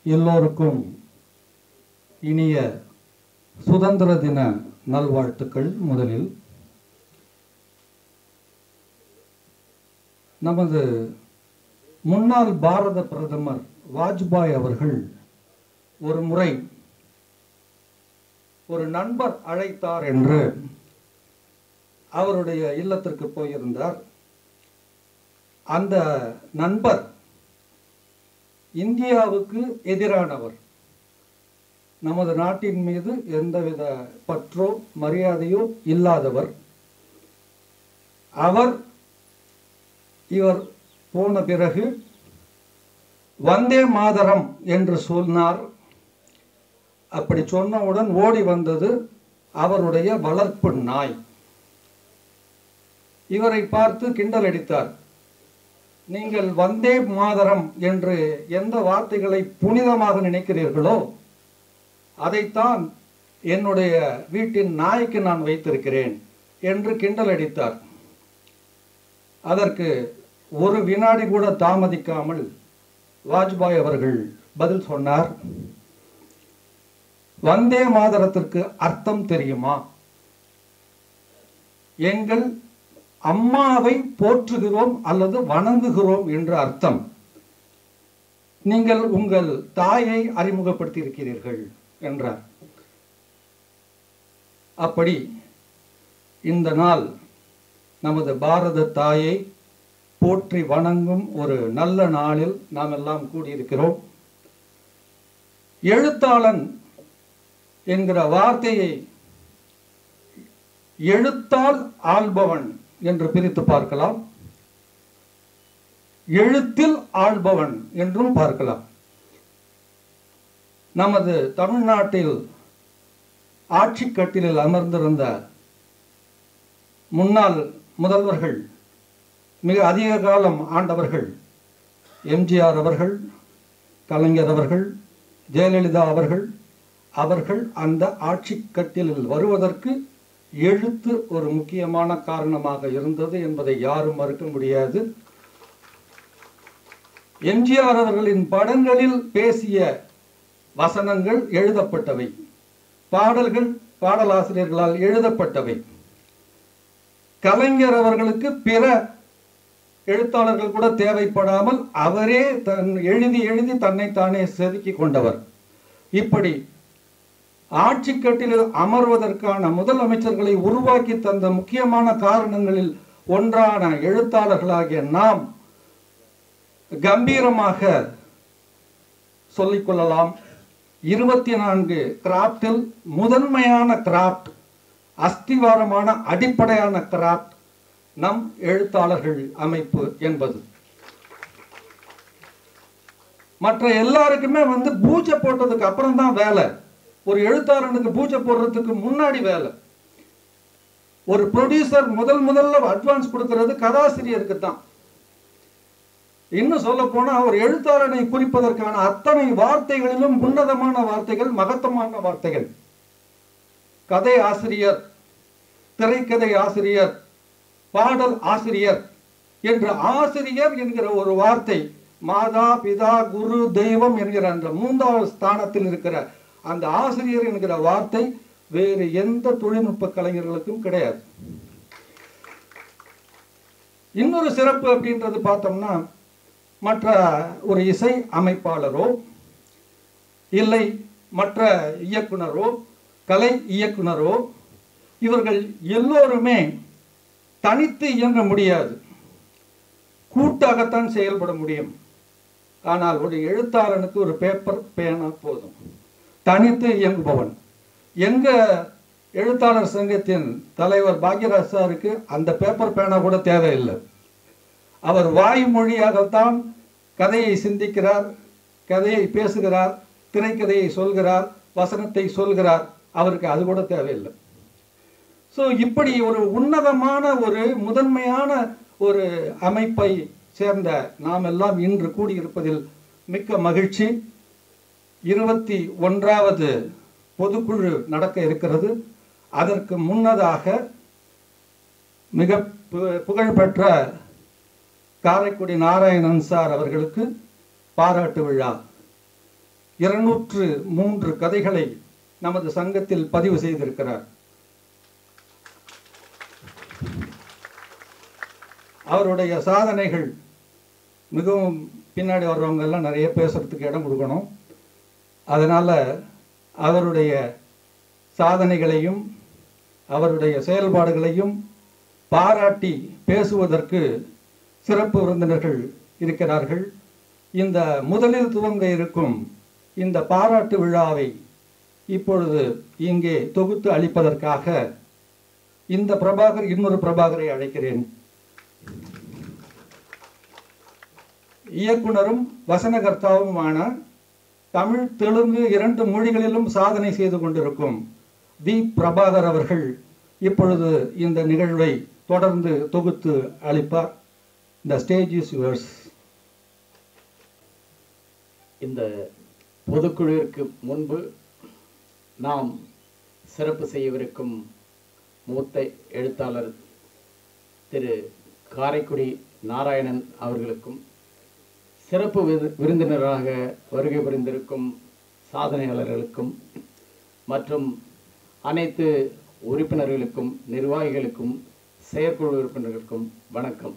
எல்லோருக்கும் இனிய சுதந்திர தின நல்வாழ்த்துக்கள் முதலில் நமது முன்னாள் பாரத பிரதமர் வாஜ்பாய் அவர்கள் ஒரு முறை ஒரு நண்பர் அழைத்தார் என்று அவருடைய இல்லத்திற்கு போயிருந்தார் அந்த நண்பர் இந்தியாவுக்கு எதிரானவர் நமது நாட்டின் மீது எந்தவித பற்றோ மரியாதையோ இல்லாதவர் அவர் இவர் போன பிறகு வந்தே மாதரம் என்று சொன்னார் அப்படி சொன்னவுடன் ஓடி வந்தது அவருடைய வளர்ப்பு நாய் இவரை பார்த்து கிண்டல் அடித்தார் நீங்கள் வந்தே மாதரம் என்று எந்த வார்த்தைகளை புனிதமாக நினைக்கிறீர்களோ அதைத்தான் என்னுடைய வீட்டின் நாய்க்கு நான் வைத்திருக்கிறேன் என்று கிண்டல் அடித்தார் அதற்கு ஒரு வினாடி கூட தாமதிக்காமல் வாஜ்பாய் அவர்கள் பதில் சொன்னார் வந்தே மாதரத்திற்கு அர்த்தம் தெரியுமா எங்கள் அம்மாவை போற்றுகிறோம் அல்லது வணங்குகிறோம் என்ற அர்த்தம் நீங்கள் உங்கள் தாயை அறிமுகப்படுத்தி இருக்கிறீர்கள் என்றார் அப்படி இந்த நாள் நமது பாரத தாயை போற்றி வணங்கும் ஒரு நல்ல நாளில் நாம் எல்லாம் கூடியிருக்கிறோம் எழுத்தாளன் என்கிற வார்த்தையை எழுத்தால் ஆள்பவன் என்று பிரித்து பார்க்கலாம் எழுத்தில் ஆள்பவன் என்றும் பார்க்கலாம் நமது தமிழ்நாட்டில் ஆட்சி கட்டிலில் அமர்ந்திருந்த முன்னாள் முதல்வர்கள் மிக அதிக காலம் ஆண்டவர்கள் எம்ஜிஆர் அவர்கள் கலைஞர் அவர்கள் ஜெயலலிதா அவர்கள் அவர்கள் அந்த ஆட்சி கட்டிலில் வருவதற்கு எழுத்து ஒரு முக்கியமான காரணமாக இருந்தது என்பதை யாரும் மறுக்க முடியாது எம்ஜிஆர் அவர்களின் படங்களில் பேசிய வசனங்கள் எழுதப்பட்டவை பாடல்கள் பாடலாசிரியர்களால் எழுதப்பட்டவை கலைஞர் அவர்களுக்கு பிற எழுத்தாளர்கள் கூட தேவைப்படாமல் அவரே தன் எழுதி எழுதி தன்னைத்தானே செதுக்கி கொண்டவர் இப்படி ஆட்சி கட்டிலில் அமர்வதற்கான முதலமைச்சர்களை உருவாக்கி தந்த முக்கியமான காரணங்களில் ஒன்றான எழுத்தாளர்களாகிய நாம் கம்பீரமாக சொல்லிக்கொள்ளலாம் இருபத்தி நான்கு கிராப்டில் முதன்மையான கிராப்ட் அஸ்திவாரமான அடிப்படையான கிராப்ட் நம் எழுத்தாளர்கள் அமைப்பு என்பது மற்ற எல்லாருக்குமே வந்து பூஜை போட்டதுக்கு அப்புறம் தான் வேலை ஒரு எழுத்தாளனுக்கு பூஜை போடுறதுக்கு முன்னாடி வேலை ஒரு ப்ரொடியூசர் முதல் முதல்ல அட்வான்ஸ் கொடுக்கிறது கதாசிரியருக்கு தான் இன்னும் சொல்ல போனா ஒரு எழுத்தாளனை குறிப்பதற்கான அத்தனை வார்த்தைகளிலும் உன்னதமான வார்த்தைகள் மகத்தமான வார்த்தைகள் கதை ஆசிரியர் திரைக்கதை ஆசிரியர் பாடல் ஆசிரியர் என்ற ஆசிரியர் என்கிற ஒரு வார்த்தை மாதா பிதா குரு தெய்வம் என்கிற அந்த மூன்றாவது ஸ்தானத்தில் இருக்கிற அந்த ஆசிரியர் என்கிற வார்த்தை வேறு எந்த தொழில்நுட்ப கலைஞர்களுக்கும் கிடையாது இன்னொரு சிறப்பு அப்படின்றது பார்த்தோம்னா மற்ற ஒரு இசை அமைப்பாளரோ இல்லை மற்ற இயக்குனரோ கலை இயக்குனரோ இவர்கள் எல்லோருமே தனித்து இயங்க முடியாது கூட்டாகத்தான் செயல்பட முடியும் ஆனால் ஒரு எழுத்தாளனுக்கு ஒரு பேப்பர் பேனா போதும் தனித்து இயங்குபவன் எங்க எழுத்தாளர் சங்கத்தின் தலைவர் பாக்யராஜ் சாருக்கு அந்த பேப்பர் பேனா கூட தேவையில்லை அவர் வாய்மொழியாகத்தான் கதையை சிந்திக்கிறார் கதையை பேசுகிறார் திரைக்கதையை சொல்கிறார் வசனத்தை சொல்கிறார் அவருக்கு அது கூட தேவையில்லை ஸோ இப்படி ஒரு உன்னதமான ஒரு முதன்மையான ஒரு அமைப்பை சேர்ந்த நாம் எல்லாம் இன்று கூடியிருப்பதில் மிக்க மகிழ்ச்சி இருபத்தி ஒன்றாவது பொதுக்குழு நடக்க இருக்கிறது அதற்கு முன்னதாக மிக பு- புகழ்பெற்ற காரைக்குடி நாராயணன் சார் அவர்களுக்கு பாராட்டு விழா இருநூற்று மூன்று கதைகளை நமது சங்கத்தில் பதிவு செய்திருக்கிறார் அவருடைய சாதனைகள் மிகவும் பின்னாடி வர்றவங்க எல்லாம் நிறைய பேசுறதுக்கு இடம் கொடுக்கணும் அதனால அவருடைய சாதனைகளையும் அவருடைய செயல்பாடுகளையும் பாராட்டி பேசுவதற்கு சிறப்பு விருந்தினர்கள் இருக்கிறார்கள் இந்த முதலில் துவங்க இருக்கும் இந்த பாராட்டு விழாவை இப்பொழுது இங்கே தொகுத்து அளிப்பதற்காக இந்த பிரபாகர் இன்னொரு பிரபாகரை அழைக்கிறேன் இயக்குனரும் வசனகர்த்தாவுமான தமிழ் தெலுங்கு இரண்டு மொழிகளிலும் சாதனை செய்து கொண்டிருக்கும் தி பிரபாகர் அவர்கள் இப்பொழுது இந்த நிகழ்வை தொடர்ந்து தொகுத்து அளிப்பார் த ஸ்டேஜ் இஸ் யுவர்ஸ் இந்த பொதுக்குழுவிற்கு முன்பு நாம் சிறப்பு செய்யவிருக்கும் மூத்த எழுத்தாளர் திரு காரைக்குடி நாராயணன் அவர்களுக்கும் சிறப்பு விரு- விருந்தினராக வருகை புரிந்திருக்கும் சாதனையாளர்களுக்கும் மற்றும் அனைத்து உறுப்பினர்களுக்கும் நிர்வாகிகளுக்கும் செயற்குழு உறுப்பினர்களுக்கும் வணக்கம்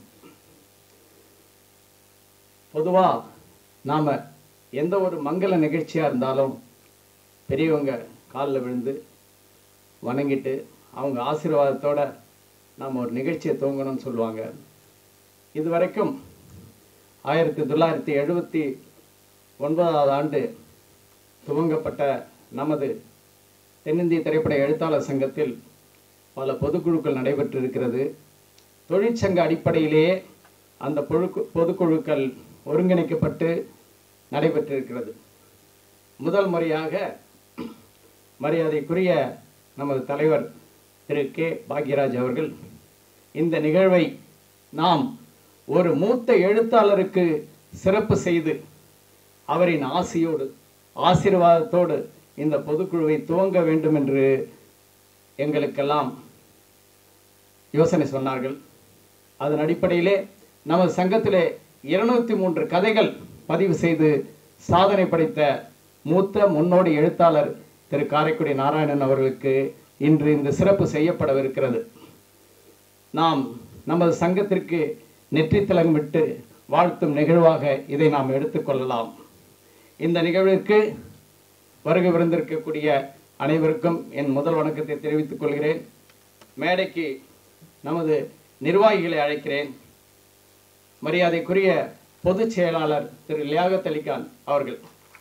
பொதுவாக நாம் எந்த ஒரு மங்கள நிகழ்ச்சியாக இருந்தாலும் பெரியவங்க காலில் விழுந்து வணங்கிட்டு அவங்க ஆசீர்வாதத்தோட நாம் ஒரு நிகழ்ச்சியை துவங்கணும்னு சொல்லுவாங்க இது வரைக்கும் ஆயிரத்தி தொள்ளாயிரத்தி எழுபத்தி ஒன்பதாவது ஆண்டு துவங்கப்பட்ட நமது தென்னிந்திய திரைப்பட எழுத்தாளர் சங்கத்தில் பல பொதுக்குழுக்கள் நடைபெற்றிருக்கிறது தொழிற்சங்க அடிப்படையிலேயே அந்த பொழுக்கு பொதுக்குழுக்கள் ஒருங்கிணைக்கப்பட்டு நடைபெற்றிருக்கிறது முதல் முறையாக மரியாதைக்குரிய நமது தலைவர் திரு கே பாக்யராஜ் அவர்கள் இந்த நிகழ்வை நாம் ஒரு மூத்த எழுத்தாளருக்கு சிறப்பு செய்து அவரின் ஆசியோடு ஆசீர்வாதத்தோடு இந்த பொதுக்குழுவை துவங்க வேண்டும் என்று எங்களுக்கெல்லாம் யோசனை சொன்னார்கள் அதன் அடிப்படையிலே நமது சங்கத்திலே இருநூத்தி மூன்று கதைகள் பதிவு செய்து சாதனை படைத்த மூத்த முன்னோடி எழுத்தாளர் திரு காரைக்குடி நாராயணன் அவர்களுக்கு இன்று இந்த சிறப்பு செய்யப்படவிருக்கிறது நாம் நமது சங்கத்திற்கு நெற்றித்திலகம் விட்டு வாழ்த்தும் நிகழ்வாக இதை நாம் எடுத்துக்கொள்ளலாம் இந்த நிகழ்விற்கு வருகை விருந்திருக்கக்கூடிய அனைவருக்கும் என் முதல் வணக்கத்தை தெரிவித்துக் கொள்கிறேன் மேடைக்கு நமது நிர்வாகிகளை அழைக்கிறேன் மரியாதைக்குரிய பொதுச் செயலாளர் திரு லியாகத் அலிகான் அவர்கள்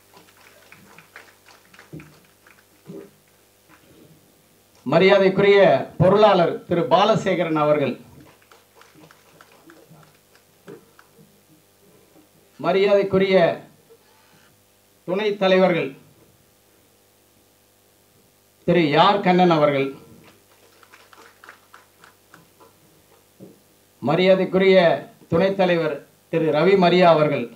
மரியாதைக்குரிய பொருளாளர் திரு பாலசேகரன் அவர்கள் மரியாதைக்குரிய துணைத் தலைவர்கள் திரு யார் கண்ணன் அவர்கள் மரியாதைக்குரிய துணைத் தலைவர் திரு ரவி மரியா அவர்கள்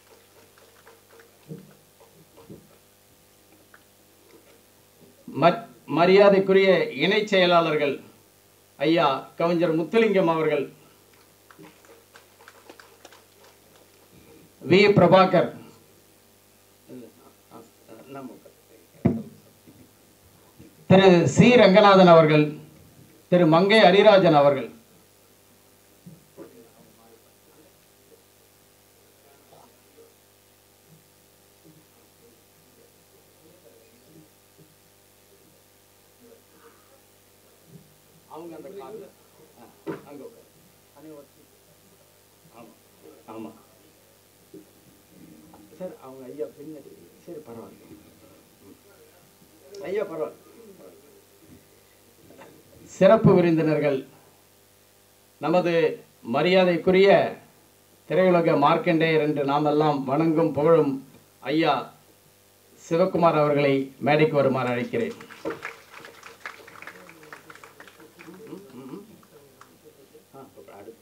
ம- மரியாதைக்குரிய இணைச் செயலாளர்கள் ஐயா கவிஞர் முத்துலிங்கம் அவர்கள் வி பிரபாகர் திரு சி ரங்கநாதன் அவர்கள் திரு மங்கை ஹரிராஜன் அவர்கள் அவங்க அந்த கால்ல ஆ, அங்க உட்காரு. அனே வச்சு. ஆமா ஆமா சார் அவங்க ஐயா பின்னாடி சரி பரவாயில்ல ம். ஐயா பரவாயில்ல சிறப்பு விருந்தினர்கள் நமது மரியாதைக்குரிய திரையுலக மார்க்கண்டேயர் என்று நாமெல்லாம் வணங்கும் புகழும் ஐயா சிவகுமார் அவர்களை மேடைக்கு வருமாறு அழைக்கிறேன் ஆ, அடுத்து.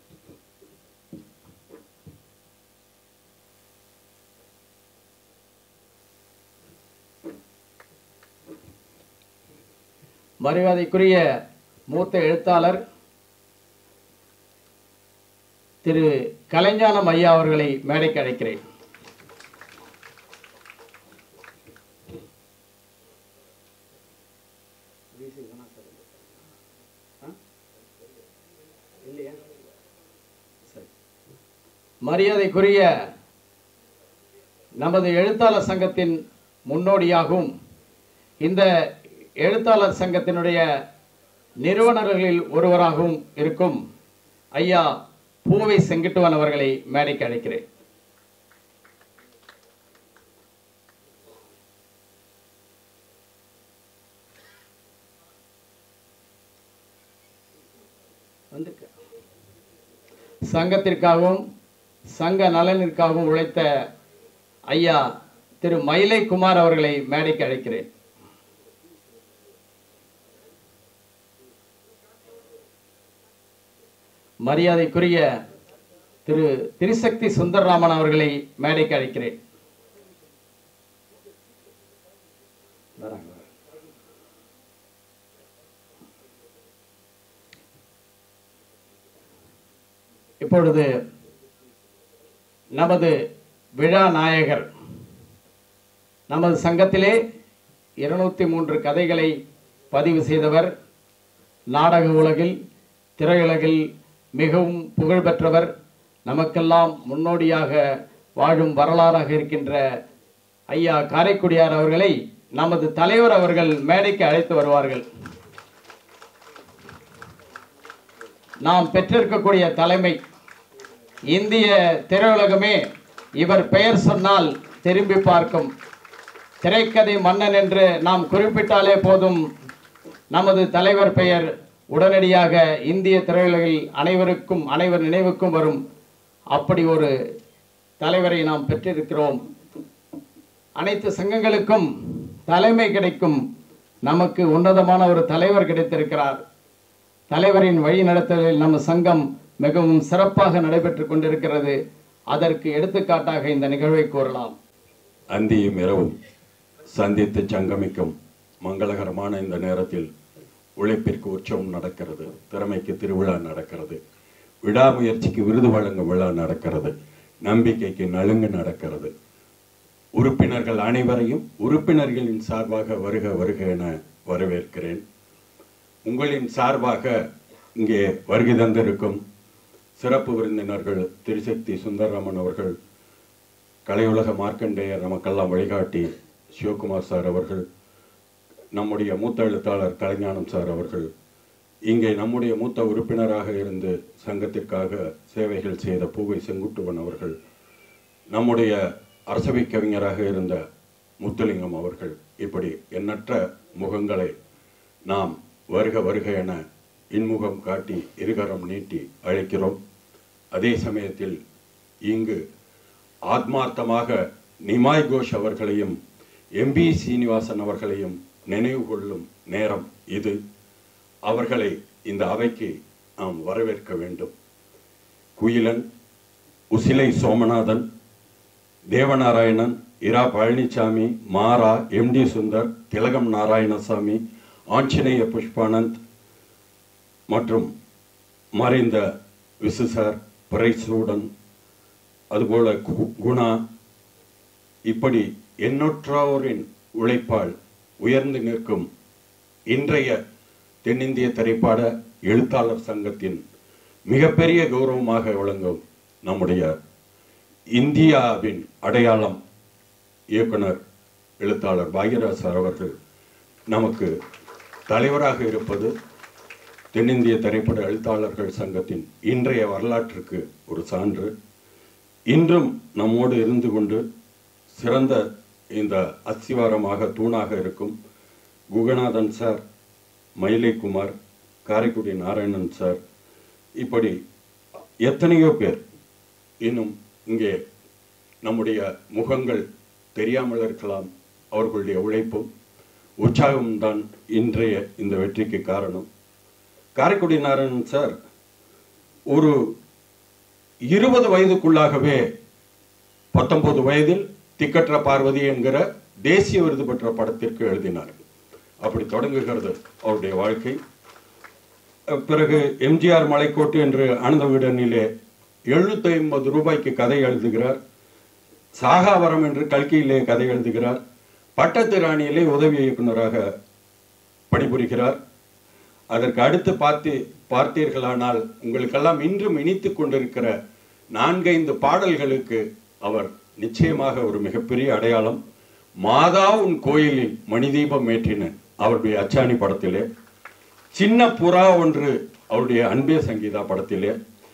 மரியாதைக்குரிய மூத்த எழுத்தாளர் திரு கலைஞானம் ஐயா அவர்களை மேடைக்கு அழைக்கிறேன் மரியாதைக்குரிய நமது எழுத்தாளர் சங்கத்தின் முன்னோடியாகவும் இந்த எழுத்தாளர் சங்கத்தினுடைய நிறுவனர்களில் ஒருவராகவும் இருக்கும் ஐயா பூவை செங்குட்டுவன் அவர்களை மேடைக்கு அழைக்கிறேன் வந்திருக்க சங்கத்திற்காகவும் சங்க நலனிற்காகவும் உழைத்த ஐயா திரு மயிலை குமார் அவர்களை மேடைக்கு அழைக்கிறேன் மரியாதைக்குரிய திரு திரிசக்தி சுந்தரராமன் அவர்களை மேடைக்கு அழைக்கிறேன் வராங்க, வராங்க. இப்பொழுது நமது விழா நாயகர் நமது சங்கத்திலே இருநூத்தி மூன்று கதைகளை பதிவு செய்தவர் நாடக உலகில் திரையுலகில் மிகவும் புகழ்பெற்றவர் நமக்கெல்லாம் முன்னோடியாக வாழும் வரலாறாக இருக்கின்ற ஐயா காரைக்குடியார் அவர்களை நமது தலைவர் அவர்கள் மேடைக்கு அழைத்து வருவார்கள் நாம் பெற்றிருக்கக்கூடிய தலைமை இந்திய திரையுலகமே இவர் பெயர் சொன்னால் திரும்பி பார்க்கும் திரைக்கதை மன்னன் என்று நாம் குறிப்பிட்டாலே போதும் நமது தலைவர் பெயர் உடனடியாக இந்திய திரையுலகில் அனைவருக்கும் அனைவர் நினைவுக்கும் வரும் அப்படி ஒரு தலைவரை நாம் பெற்றிருக்கிறோம் அனைத்து சங்கங்களுக்கும் தலைமை கிடைக்கும் நமக்கு உன்னதமான ஒரு தலைவர் கிடைத்திருக்கிறார் தலைவரின் வழி நடத்தலில் நம்ம சங்கம் மிகவும் சிறப்பாக நடைபெற்றுக் கொண்டிருக்கிறது அதற்கு எடுத்துக்காட்டாக இந்த நிகழ்வை கூறலாம் அந்தியும் இரவும் சந்தித்து சங்கமிக்கும் மங்களகரமான இந்த நேரத்தில் உழைப்பிற்கு உற்சவம் நடக்கிறது திறமைக்கு திருவிழா நடக்கிறது விடாமுயற்சிக்கு விருது வழங்கும் விழா நடக்கிறது நம்பிக்கைக்கு நலுங்கு நடக்கிறது உறுப்பினர்கள் அனைவரையும் உறுப்பினர்களின் சார்பாக வருக வருக என வரவேற்கிறேன் உங்களின் சார்பாக இங்கே வருகை தந்திருக்கும் சிறப்பு விருந்தினர்கள் திருசக்தி சுந்தரராமன் அவர்கள் கலையுலக மார்க்கண்டேயர் நமக்கெல்லாம் வழிகாட்டி சிவகுமார் சார் அவர்கள் நம்முடைய மூத்த எழுத்தாளர் கலைஞானம் சார் அவர்கள் இங்கே நம்முடைய மூத்த உறுப்பினராக இருந்து சங்கத்திற்காக சேவைகள் செய்த பூவை செங்குட்டுவன் அவர்கள் நம்முடைய அரசவை கவிஞராக இருந்த முத்துலிங்கம் அவர்கள் இப்படி எண்ணற்ற முகங்களை நாம் வருக வருக என இன்முகம் காட்டி இருகரம் நீட்டி அழைக்கிறோம் அதே சமயத்தில் இங்கு ஆத்மார்த்தமாக நிமாய் கோஷ் அவர்களையும் எம்பி சீனிவாசன் அவர்களையும் நினைவு கொள்ளும் நேரம் இது அவர்களை இந்த அவைக்கு நாம் வரவேற்க வேண்டும் குயிலன் உசிலை சோமநாதன் தேவநாராயணன் இரா பழனிசாமி மாரா எம்டி சுந்தர் திலகம் நாராயணசாமி ஆஞ்சநேய புஷ்பானந்த் மற்றும் மறைந்த விசு சார் பிரைசூடன் அதுபோல கு- குணா இப்படி எண்ணற்றோரின் உழைப்பால் உயர்ந்து நிற்கும் இன்றைய தென்னிந்திய திரைப்பட எழுத்தாளர் சங்கத்தின் மிகப்பெரிய கௌரவமாக விளங்கும் நம்முடைய இந்தியாவின் அடையாளம் இயக்குனர் எழுத்தாளர் பாக்யராஜ் சார் அவர்கள் நமக்கு தலைவராக இருப்பது தென்னிந்திய திரைப்பட எழுத்தாளர்கள் சங்கத்தின் இன்றைய வரலாற்றுக்கு ஒரு சான்று இன்றும் நம்மோடு இருந்து கொண்டு சிறந்த இந்த அஸ்திவாரமாக தூணாக இருக்கும் குகநாதன் சார் மயிலை குமார் காரைக்குடி நாராயணன் சார் இப்படி எத்தனையோ பேர் இன்னும் இங்கே நம்முடைய முகங்கள் தெரியாமல் இருக்கலாம் அவர்களுடைய உழைப்பும் உற்சாகம்தான் இன்றைய இந்த வெற்றிக்கு காரணம் காரைக்குடி நாராயணன் சார் ஒரு இருபது வயதுக்குள்ளாகவே பத்தொன்பது வயதில் திக்கற்ற பார்வதி என்கிற தேசிய விருது பெற்ற படத்திற்கு எழுதினார் அப்படி தொடங்குகிறது அவருடைய வாழ்க்கை அஹ் பிறகு எம்ஜிஆர் மலைக்கோட்டு என்று ஆனந்த விடனிலே எழுநூத்தி ஐம்பது ரூபாய்க்கு கதை எழுதுகிறார் சாகாவரம் என்று கல்கியிலே கதை எழுதுகிறார் பட்டத்து ராணியிலே உதவி இயக்குனராக பணிபுரிகிறார் அதற்கு அடுத்து பார்த்து பார்த்தீர்களானால் உங்களுக்கெல்லாம் இன்றும் இனித்து கொண்டிருக்கிற நான்கைந்து பாடல்களுக்கு அவர் நிச்சயமாக ஒரு மிகப்பெரிய அடையாளம் மாதா உன் கோயிலில் மணிதீபம் ஏற்றினேன் அவருடைய அச்சாணி படத்திலே சின்ன புறா ஒன்று அவருடைய அன்பே சங்கீதா படத்திலே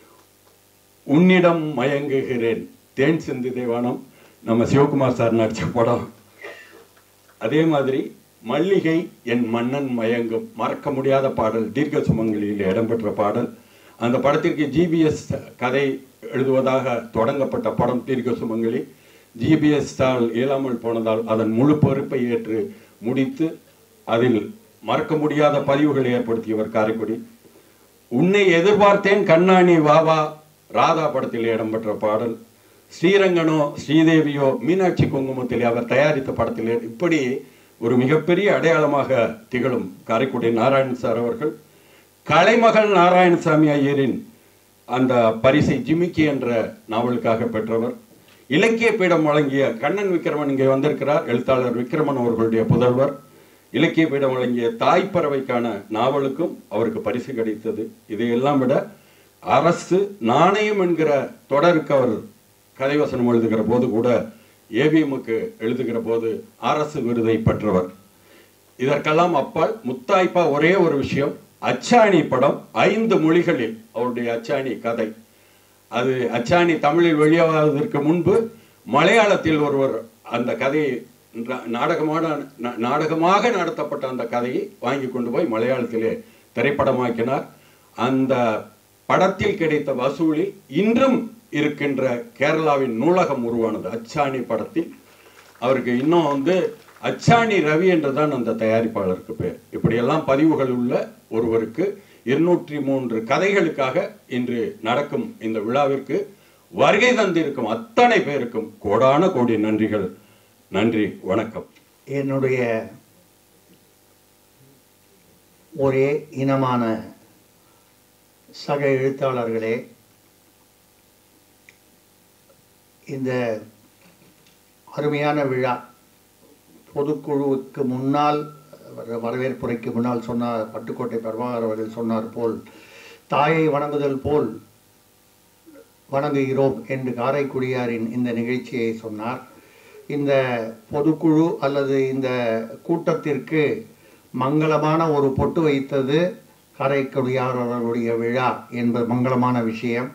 உன்னிடம் மயங்குகிறேன் தேன் சிந்து தேவானம் நம்ம சிவகுமார் சார் நடிச்ச படம் அதே மாதிரி மல்லிகை என் மன்னன் மயங்கும் மறக்க முடியாத பாடல் தீர்க்க சுமங்கலியில் இடம்பெற்ற பாடல் அந்த படத்திற்கு ஜிபிஎஸ் கதை எழுதுவதாக தொடங்கப்பட்ட படம் தீர்க்க சுமங்கலி ஜிபிஎஸ் தால் இயலாமல் போனதால் அதன் முழு பொறுப்பை ஏற்று முடித்து அதில் மறக்க முடியாத பதிவுகளை ஏற்படுத்தியவர் காரைக்குடி உன்னை எதிர்பார்த்தேன் கண்ணாணி வாவா ராதா படத்தில் இடம்பெற்ற பாடல் ஸ்ரீரங்கனோ ஸ்ரீதேவியோ மீனாட்சி குங்குமத்தில் அவர் தயாரித்த படத்தில் இப்படி ஒரு மிகப்பெரிய அடையாளமாக திகழும் காரைக்குடி நாராயணன் சார் அவர்கள் கலைமகள் நாராயணசாமி ஐயரின் அந்த பரிசை ஜிமிக்கி என்ற நாவலுக்காக பெற்றவர் இலக்கிய பீடம் வழங்கிய கண்ணன் விக்ரமன் இங்கே வந்திருக்கிறார் எழுத்தாளர் விக்ரமன் அவர்களுடைய புதல்வர் இலக்கிய பீடம் வழங்கிய தாய் பறவைக்கான நாவலுக்கும் அவருக்கு பரிசு கிடைத்தது இதையெல்லாம் விட அரசு நாணயம் என்கிற தொடருக்கு அவர் கதைவசனம் எழுதுகிற போது கூட ஏவிஎம்முக்கு எழுதுகிற போது அரசு விருதை பெற்றவர் இதற்கெல்லாம் அப்பால் முத்தாய்ப்பா ஒரே ஒரு விஷயம் அச்சாணி படம் ஐந்து மொழிகளில் அவருடைய அச்சாணி கதை அது அச்சாணி தமிழில் வெளியாவதற்கு முன்பு மலையாளத்தில் ஒருவர் அந்த கதையை நா- நாடகமான நா- நாடகமாக நடத்தப்பட்ட அந்த கதையை வாங்கி கொண்டு போய் மலையாளத்திலே திரைப்படமாக்கினார் அந்த படத்தில் கிடைத்த வசூலில் இன்றும் இருக்கின்ற கேரளாவின் நூலகம் உருவானது அச்சாணி படத்தில் அவருக்கு இன்னும் வந்து அச்சாணி ரவி என்றுதான் அந்த தயாரிப்பாளருக்கு பேர் இப்படியெல்லாம் பதிவுகள் உள்ள ஒருவருக்கு இருநூற்றி மூன்று கதைகளுக்காக இன்று நடக்கும் இந்த விழாவிற்கு வருகை தந்திருக்கும் அத்தனை பேருக்கும் கோடான கோடி நன்றிகள் நன்றி வணக்கம் என்னுடைய ஒரே இனமான சக எழுத்தாளர்களே இந்த அருமையான விழா பொதுக்குழுவுக்கு முன்னால் வர- வரவேற்புரைக்கு முன்னால் சொன்னார் பட்டுக்கோட்டை பிரபாகர் அவர்கள் சொன்னார் போல் தாயை வணங்குதல் போல் வணங்குகிறோம் என்று காரைக்குடியாரின் இந்த நிகழ்ச்சியை சொன்னார் இந்த பொதுக்குழு அல்லது இந்த கூட்டத்திற்கு மங்களமான ஒரு பொட்டு வைத்தது காரைக்குடியார் அவர்களுடைய விழா என்பது மங்களமான விஷயம்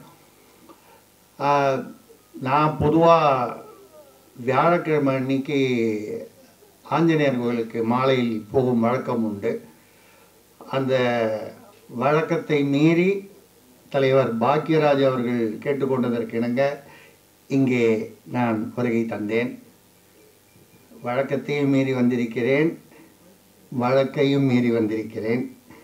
ஆஹ், நான் பொதுவாக வியாழக்கிழமை அன்னைக்கு ஆஞ்சநேயர் கோயிலுக்கு மாலையில் போகும் வழக்கம் உண்டு அந்த வழக்கத்தை மீறி தலைவர் பாக்யராஜ் அவர்கள் கேட்டுக்கொண்டதற்கு இணங்க இங்கே நான் வருகை தந்தேன் வழக்கத்தையும் மீறி வந்திருக்கிறேன் வழக்கையும் மீறி வந்திருக்கிறேன்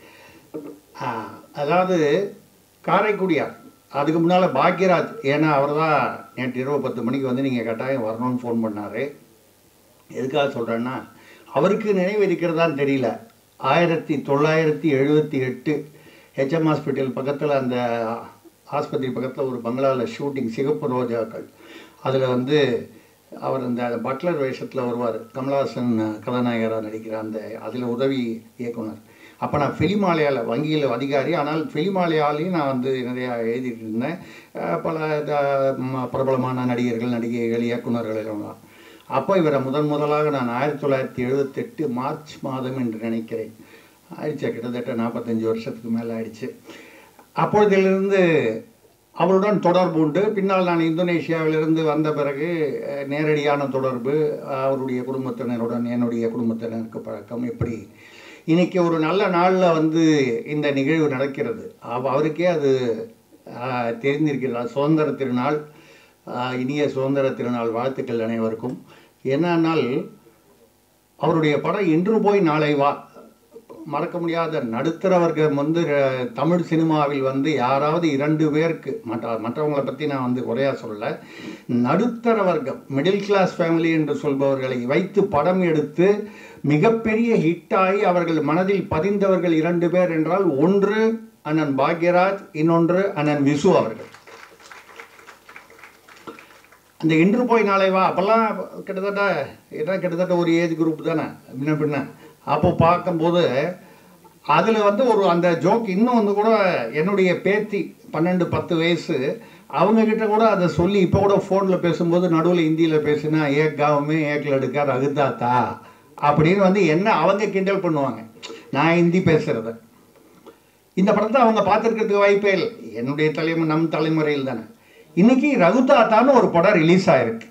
ஆ, அதாவது காரைக்குடியார் அதுக்கு முன்னால் பாக்யராஜ் ஏன்னா அவர் தான் நேற்று இரவு பத்து மணிக்கு வந்து நீங்கள் கட்டாயம் வரணும்னு ஃபோன் பண்ணார் எதுக்காக சொல்கிறேன்னா அவருக்கு நினைவு இருக்கிறதான்னு தெரியல ஆயிரத்தி தொள்ளாயிரத்தி எழுபத்தி எட்டு ஹெச்எம் ஹாஸ்பிட்டல் பக்கத்தில் அந்த ஆஸ்பத்திரி பக்கத்தில் ஒரு பங்களாவில் ஷூட்டிங் சிகப்பு ரோஜாக்கள் அதில் வந்து அவர் அந்த பட்லர் வேஷத்தில் வருவார் கமலஹாசன் கதாநாயகராக நடிக்கிற அந்த அதில் உதவி இயக்குனர் அப்போ நான் ஃபிலிமாலயால வங்கியில் அதிகாரி ஆனால் ஃபிலிமாலயாலையும் நான் வந்து நிறையா எழுதிட்டு இருந்தேன் அஹ் பல த- ம- பிரபலமான நடிகர்கள் நடிகைகள் இயக்குனர்கள் எல்லாம் அப்போ இவரை முதன் முதலாக நான் ஆயிரத்தி தொள்ளாயிரத்தி எழுபத்தெட்டு மார்ச் மாதம் என்று நினைக்கிறேன் ஆயிடுச்சு கிட்டத்தட்ட நாற்பத்தஞ்சு வருஷத்துக்கு மேலே ஆயிடுச்சு அப்பொழுதிலிருந்து அவருடன் தொடர்பு உண்டு பின்னால் நான் இந்தோனேஷியாவிலிருந்து வந்த பிறகு அஹ், நேரடியான தொடர்பு அவருடைய குடும்பத்தினருடன் என்னுடைய குடும்பத்தினருக்கு பழக்கம் இப்படி இன்னைக்கு ஒரு நல்ல நாளில் வந்து இந்த நிகழ்வு நடக்கிறது அவ- அவருக்கே அது அஹ், தெரிந்திருக்கிறது சுதந்திர திருநாள் அஹ், இனிய சுதந்திர திருநாள் வாழ்த்துக்கள் அனைவருக்கும் என்னன்னால் அவருடைய படம் இன்று போய் நாளை வா மறக்க முடியாத நடுத்தர வர்க்கம் வந்து அஹ், தமிழ் சினிமாவில் வந்து யாராவது இரண்டு பேருக்கு மற்ற மற்றவங்களை பற்றி நான் வந்து குறையா சொல்லல நடுத்தர வர்க்கம் மிடில் கிளாஸ் ஃபேமிலி என்று சொல்பவர்களை வைத்து படம் எடுத்து மிகப்பெரிய ஹிட்டாகி அவர்கள் மனதில் பதிந்தவர்கள் இரண்டு பேர் என்றால் ஒன்று அண்ணன் பாக்யராஜ் இன்னொன்று அண்ணன் விசு அவர்கள் அந்த இன்று போய் நாளை வா அப்போல்லாம் கிட்டத்தட்ட என்ன கிட்டத்தட்ட ஒரு ஏஜ் குரூப் தானே முன்ன பின்ன அப்போ பார்க்கும்போது அதில் வந்து ஒரு அந்த ஜோக் இன்னும் வந்து கூட என்னுடைய பேத்தி பன்னெண்டு பத்து வயசு அவங்க கிட்ட கூட அதை சொல்லி இப்போ கூட ஃபோனில் பேசும்போது நடுவில் ஹிந்தியில் பேசுனா ஏக் காவுமே ஏக் லடுக்கா ரகுதாத்தா அப்படின்னு வந்து என்ன அவங்க கிண்டல் பண்ணுவாங்க நான் ஹிந்தி பேசுகிறத இந்த படத்தை அவங்க பார்த்துருக்கிறதுக்கு வாய்ப்பே இல்லை என்னுடைய தலைமுறை நம் தலைமுறையில் தானே இன்னைக்கு ரகுதாத்தான்னு ஒரு படம் ரிலீஸ் ஆயிருக்கு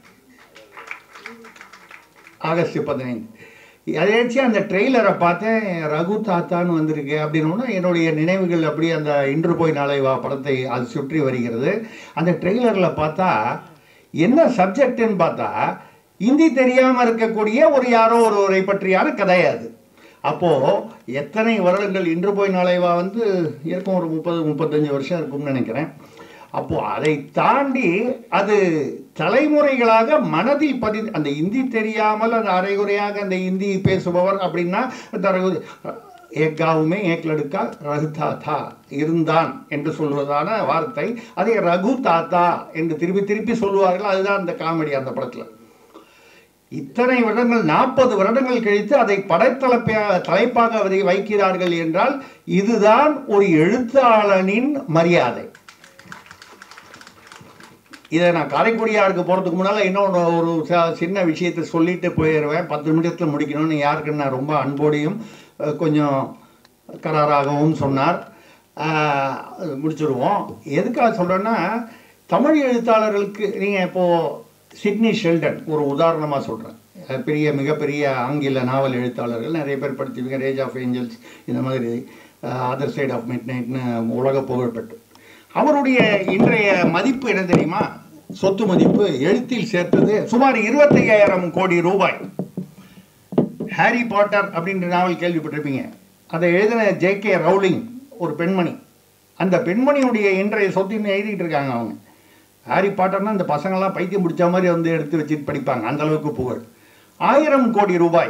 ஆகஸ்ட் பதினைந்து அதாச்சு அந்த ட்ரெய்லரை பார்த்தேன் ரகு தாத்தான்னு வந்திருக்கு அப்படின்னா என்னுடைய நினைவுகள் அப்படி அந்த இன்று போய் நாளை வா படத்தை அது சுற்றி வருகிறது அந்த ட்ரெய்லரில் பார்த்தா என்ன சப்ஜெக்ட்னு பார்த்தா ஹிந்தி தெரியாமல் இருக்கக்கூடிய ஒரு யாரோ ஒருவரை பற்றியான கதை அது அப்போது எத்தனை வருடங்கள் இன்று போய் நாளை வா வந்து இருக்கும் ஒரு முப்பது முப்பத்தஞ்சு வருஷம் இருக்கும்னு நினைக்கிறேன் அப்போ அதை தாண்டி அது தலைமுறைகளாக மனதில் பதி அந்த இந்தி தெரியாமல் அந்த அரைகுறையாக அந்த இந்தி பேசுபவர் அப்படின்னா தரகு ஏக்காவுமே ஏக்லடுக்கா ரகு தாத்தா இருந்தான் என்று சொல்வதான வார்த்தை அதை ரகு தாத்தா என்று திருப்பி திருப்பி சொல்லுவார்கள் அதுதான் அந்த காமெடி அந்த படத்தில் இத்தனை வருடங்கள் நாற்பது வருடங்கள் கழித்து அதை படைத்தலைப்பாக தலைப்பாக அதை வைக்கிறார்கள் என்றால் இதுதான் ஒரு எழுத்தாளனின் மரியாதை இதை நான் காரைக்குடியாருக்கு போகிறதுக்கு முன்னால் இன்னொன்று ஒரு ச- சின்ன விஷயத்தை சொல்லிட்டு போயிடுவேன் பத்து நிமிடத்தில் முடிக்கணும்னு யாருக்கு நான் ரொம்ப அன்போடையும் அஹ், கொஞ்சம் கராராகவும் சொன்னார் அஹ், அது முடிச்சிடுவோம் எதுக்காக சொல்கிறேன்னா தமிழ் எழுத்தாளர்களுக்கு நீங்கள் இப்போது சிட்னி ஷெல்டன் ஒரு உதாரணமாக சொல்கிறேன் பெரிய மிகப்பெரிய ஆங்கில நாவல் எழுத்தாளர்கள் நிறைய பேர் படிச்சிருக்கீங்க ரேஜ் ஆஃப் ஏஞ்சல்ஸ் இந்த மாதிரி அதர் சைட் ஆஃப் மிட் நைட்னு உலக புகழ்பெற்று அவருடைய இன்றைய மதிப்பு என்ன தெரியுமா சொத்து மதிப்பு எழுத்தில் சேர்த்தது சுமார் இருபத்தையாயிரம் கோடி ரூபாய் ஹாரி பாட்டர் அப்படின்ற நாவல் கேள்விப்பட்டிருப்பீங்க அதை எழுதின ஜே கே ரவுலிங் ஒரு பெண்மணி அந்த பெண்மணியுடைய இன்றைய சொத்தின்னு எழுதிட்டு இருக்காங்க அவங்க ஹாரி பாட்டர்னா இந்த பசங்கள்லாம் பைத்தியம் பிடிச்ச மாதிரி வந்து எடுத்து வச்சுட்டு படிப்பாங்க அந்த அளவுக்கு புகழ் ஆயிரம் கோடி ரூபாய்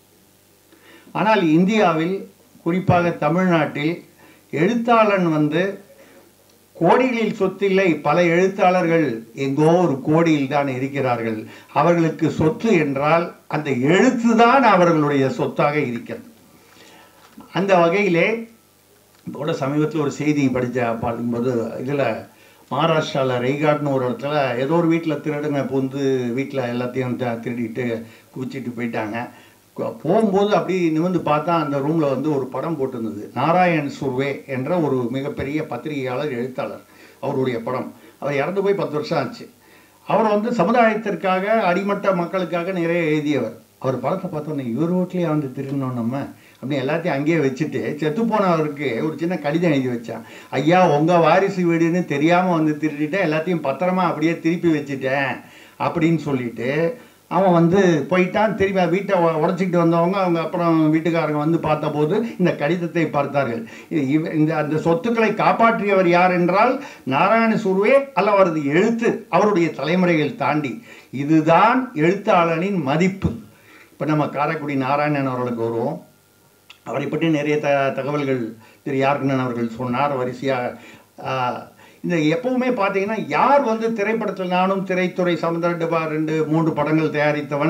ஆனால் இந்தியாவில் குறிப்பாக தமிழ்நாட்டில் எழுத்தாளன் வந்து கோடிகளில் சொத்தில்லை பல எழுத்தாளர்கள் எங்கோ ஒரு கோடியில் தான் இருக்கிறார்கள் அவர்களுக்கு சொத்து என்றால் அந்த எழுத்து தான் அவர்களுடைய சொத்தாக இருக்கிறது அந்த வகையிலே இப்போ கூட சமீபத்தில் ஒரு செய்தி படித்த பார்க்கும்போது இதில் மகாராஷ்டிராவில் ரெய்காட்னு ஒரு இடத்துல ஏதோ ஒரு வீட்டில் திருடுங்க புந்து வீட்டில் எல்லாத்தையும் த- திருடிட்டு குவிச்சிட்டு போயிட்டாங்க கு- போகும்போது அப்படி நிமிர்ந்து பார்த்தா அந்த ரூமில் வந்து ஒரு படம் போட்டிருந்தது நாராயண் சுர்வே என்ற ஒரு மிகப்பெரிய பத்திரிகையாளர் எழுத்தாளர் அவருடைய படம் அவர் இறந்து போய் பத்து வருஷம் ஆச்சு அவர் வந்து சமுதாயத்திற்காக அடிமட்ட மக்களுக்காக நிறைய எழுதியவர் அவர் படத்தை பார்த்தோன்னே இவர் வீட்லேயே வந்து திருடணும் நம்ம அப்படி எல்லாத்தையும் அங்கேயே வச்சுட்டு செத்து போனவருக்கு ஒரு சின்ன கடிதம் எழுதி வச்சான் ஐயா உங்கள் வாரிசு வீடுன்னு தெரியாமல் வந்து திருடிட்டேன் எல்லாத்தையும் பத்திரமா அப்படியே திருப்பி வச்சுட்டேன் அப்படின்னு சொல்லிட்டு அவன் வந்து போயிட்டான் திரும்பி வீட்டை உ- உடைச்சிக்கிட்டு வந்தவங்க அவங்க அப்புறம் வீட்டுக்காரங்க வந்து பார்த்தபோது இந்த கடிதத்தை பார்த்தார்கள் இது இவ- இந்த அந்த சொத்துக்களை காப்பாற்றியவர் யார் என்றால் நாராயண சுர்வே அல்ல அவரது எழுத்து அவருடைய தலைமுறைகள் தாண்டி இதுதான் எழுத்தாளனின் மதிப்பு இப்போ நம்ம காரைக்குடி நாராயணன் அவர்களுக்கு வருவோம் அவரை பற்றி நிறைய த தகவல்கள் திரு யார்கண்ணன் அவர்கள் சொன்னார் வரிசையாக இந்த எப்பவுமே பார்த்தீங்கன்னா யார் வந்து திரைப்படத்தில் நானும் திரைத்துறை சம்பந்த ரெண்டு பா- ரெண்டு மூன்று படங்கள் தயாரித்தவன்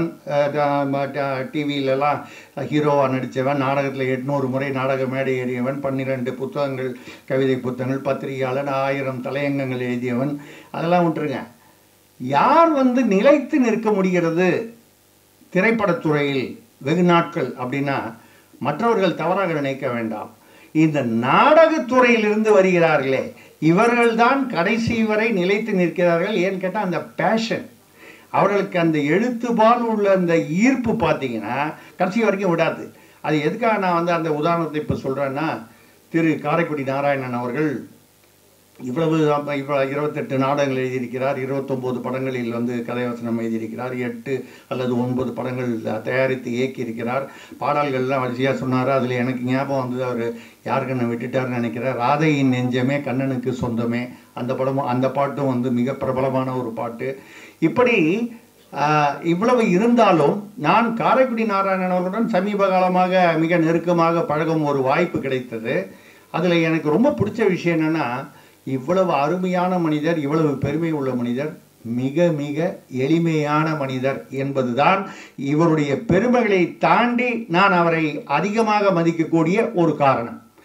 டிவியிலலாம் ஹீரோவாக நடித்தவன் நாடகத்தில் எட்நூறு முறை நாடக மேடை ஏறியவன் பன்னிரெண்டு புத்தகங்கள் கவிதை புத்தகங்கள் பத்திரிகையாளன் ஆயிரம் தலையங்கங்கள் எழுதியவன் அதெல்லாம் விட்டுருங்க யார் வந்து நிலைத்து நிற்க முடிகிறது திரைப்படத்துறையில் வெகு நாட்கள் அப்படின்னா மற்றவர்கள் தவறாக நினைக்க வேண்டாம் இந்த நாடகத்துறையிலிருந்து வருகிறார்களே இவர்கள்தான் கடைசி வரை நிலைத்து நிற்கிறார்கள் ஏன்னு கேட்டால் அந்த பேஷன் அவர்களுக்கு அந்த எழுத்துபால் உள்ள அந்த ஈர்ப்பு பார்த்தீங்கன்னா கடைசி வரைக்கும் விடாது அது எதுக்காக நான் வந்து அந்த உதாரணத்தை இப்போ சொல்கிறேன்னா திரு காரைக்குடி நாராயணன் அவர்கள் இவ்வளவு இவ்வளவு இருபத்தெட்டு நாடகங்கள் எழுதியிருக்கிறார் இருபத்தொம்போது படங்களில் வந்து கதைவசனம் எழுதியிருக்கிறார் எட்டு அல்லது ஒன்பது படங்கள் தயாரித்து இயக்கியிருக்கிறார் பாடல்கள்லாம் வரிசையாக சொன்னார் அதில் எனக்கு ஞாபகம் வந்தது அவர் யாருக்கண்ணை விட்டுட்டார்னு நினைக்கிறேன் ராதையின் நெஞ்சமே கண்ணனுக்கு சொந்தமே அந்த படமும் அந்த பாட்டும் வந்து மிக பிரபலமான ஒரு பாட்டு இப்படி ஆஹ், இவ்வளவு இருந்தாலும் நான் காரைக்குடி நாராயணன் அவர்களுடன் சமீப காலமாக மிக நெருக்கமாக பழகும் ஒரு வாய்ப்பு கிடைத்தது அதில் எனக்கு ரொம்ப பிடிச்ச விஷயம் என்னன்னா இவ்வளவு அருமையான மனிதர் இவ்வளவு பெருமை உள்ள மனிதர் மிக மிக எளிமையான மனிதர் என்பதுதான் இவருடைய பெருமைகளை தாண்டி நான் அவரை அதிகமாக மதிக்கக்கூடிய ஒரு காரணம்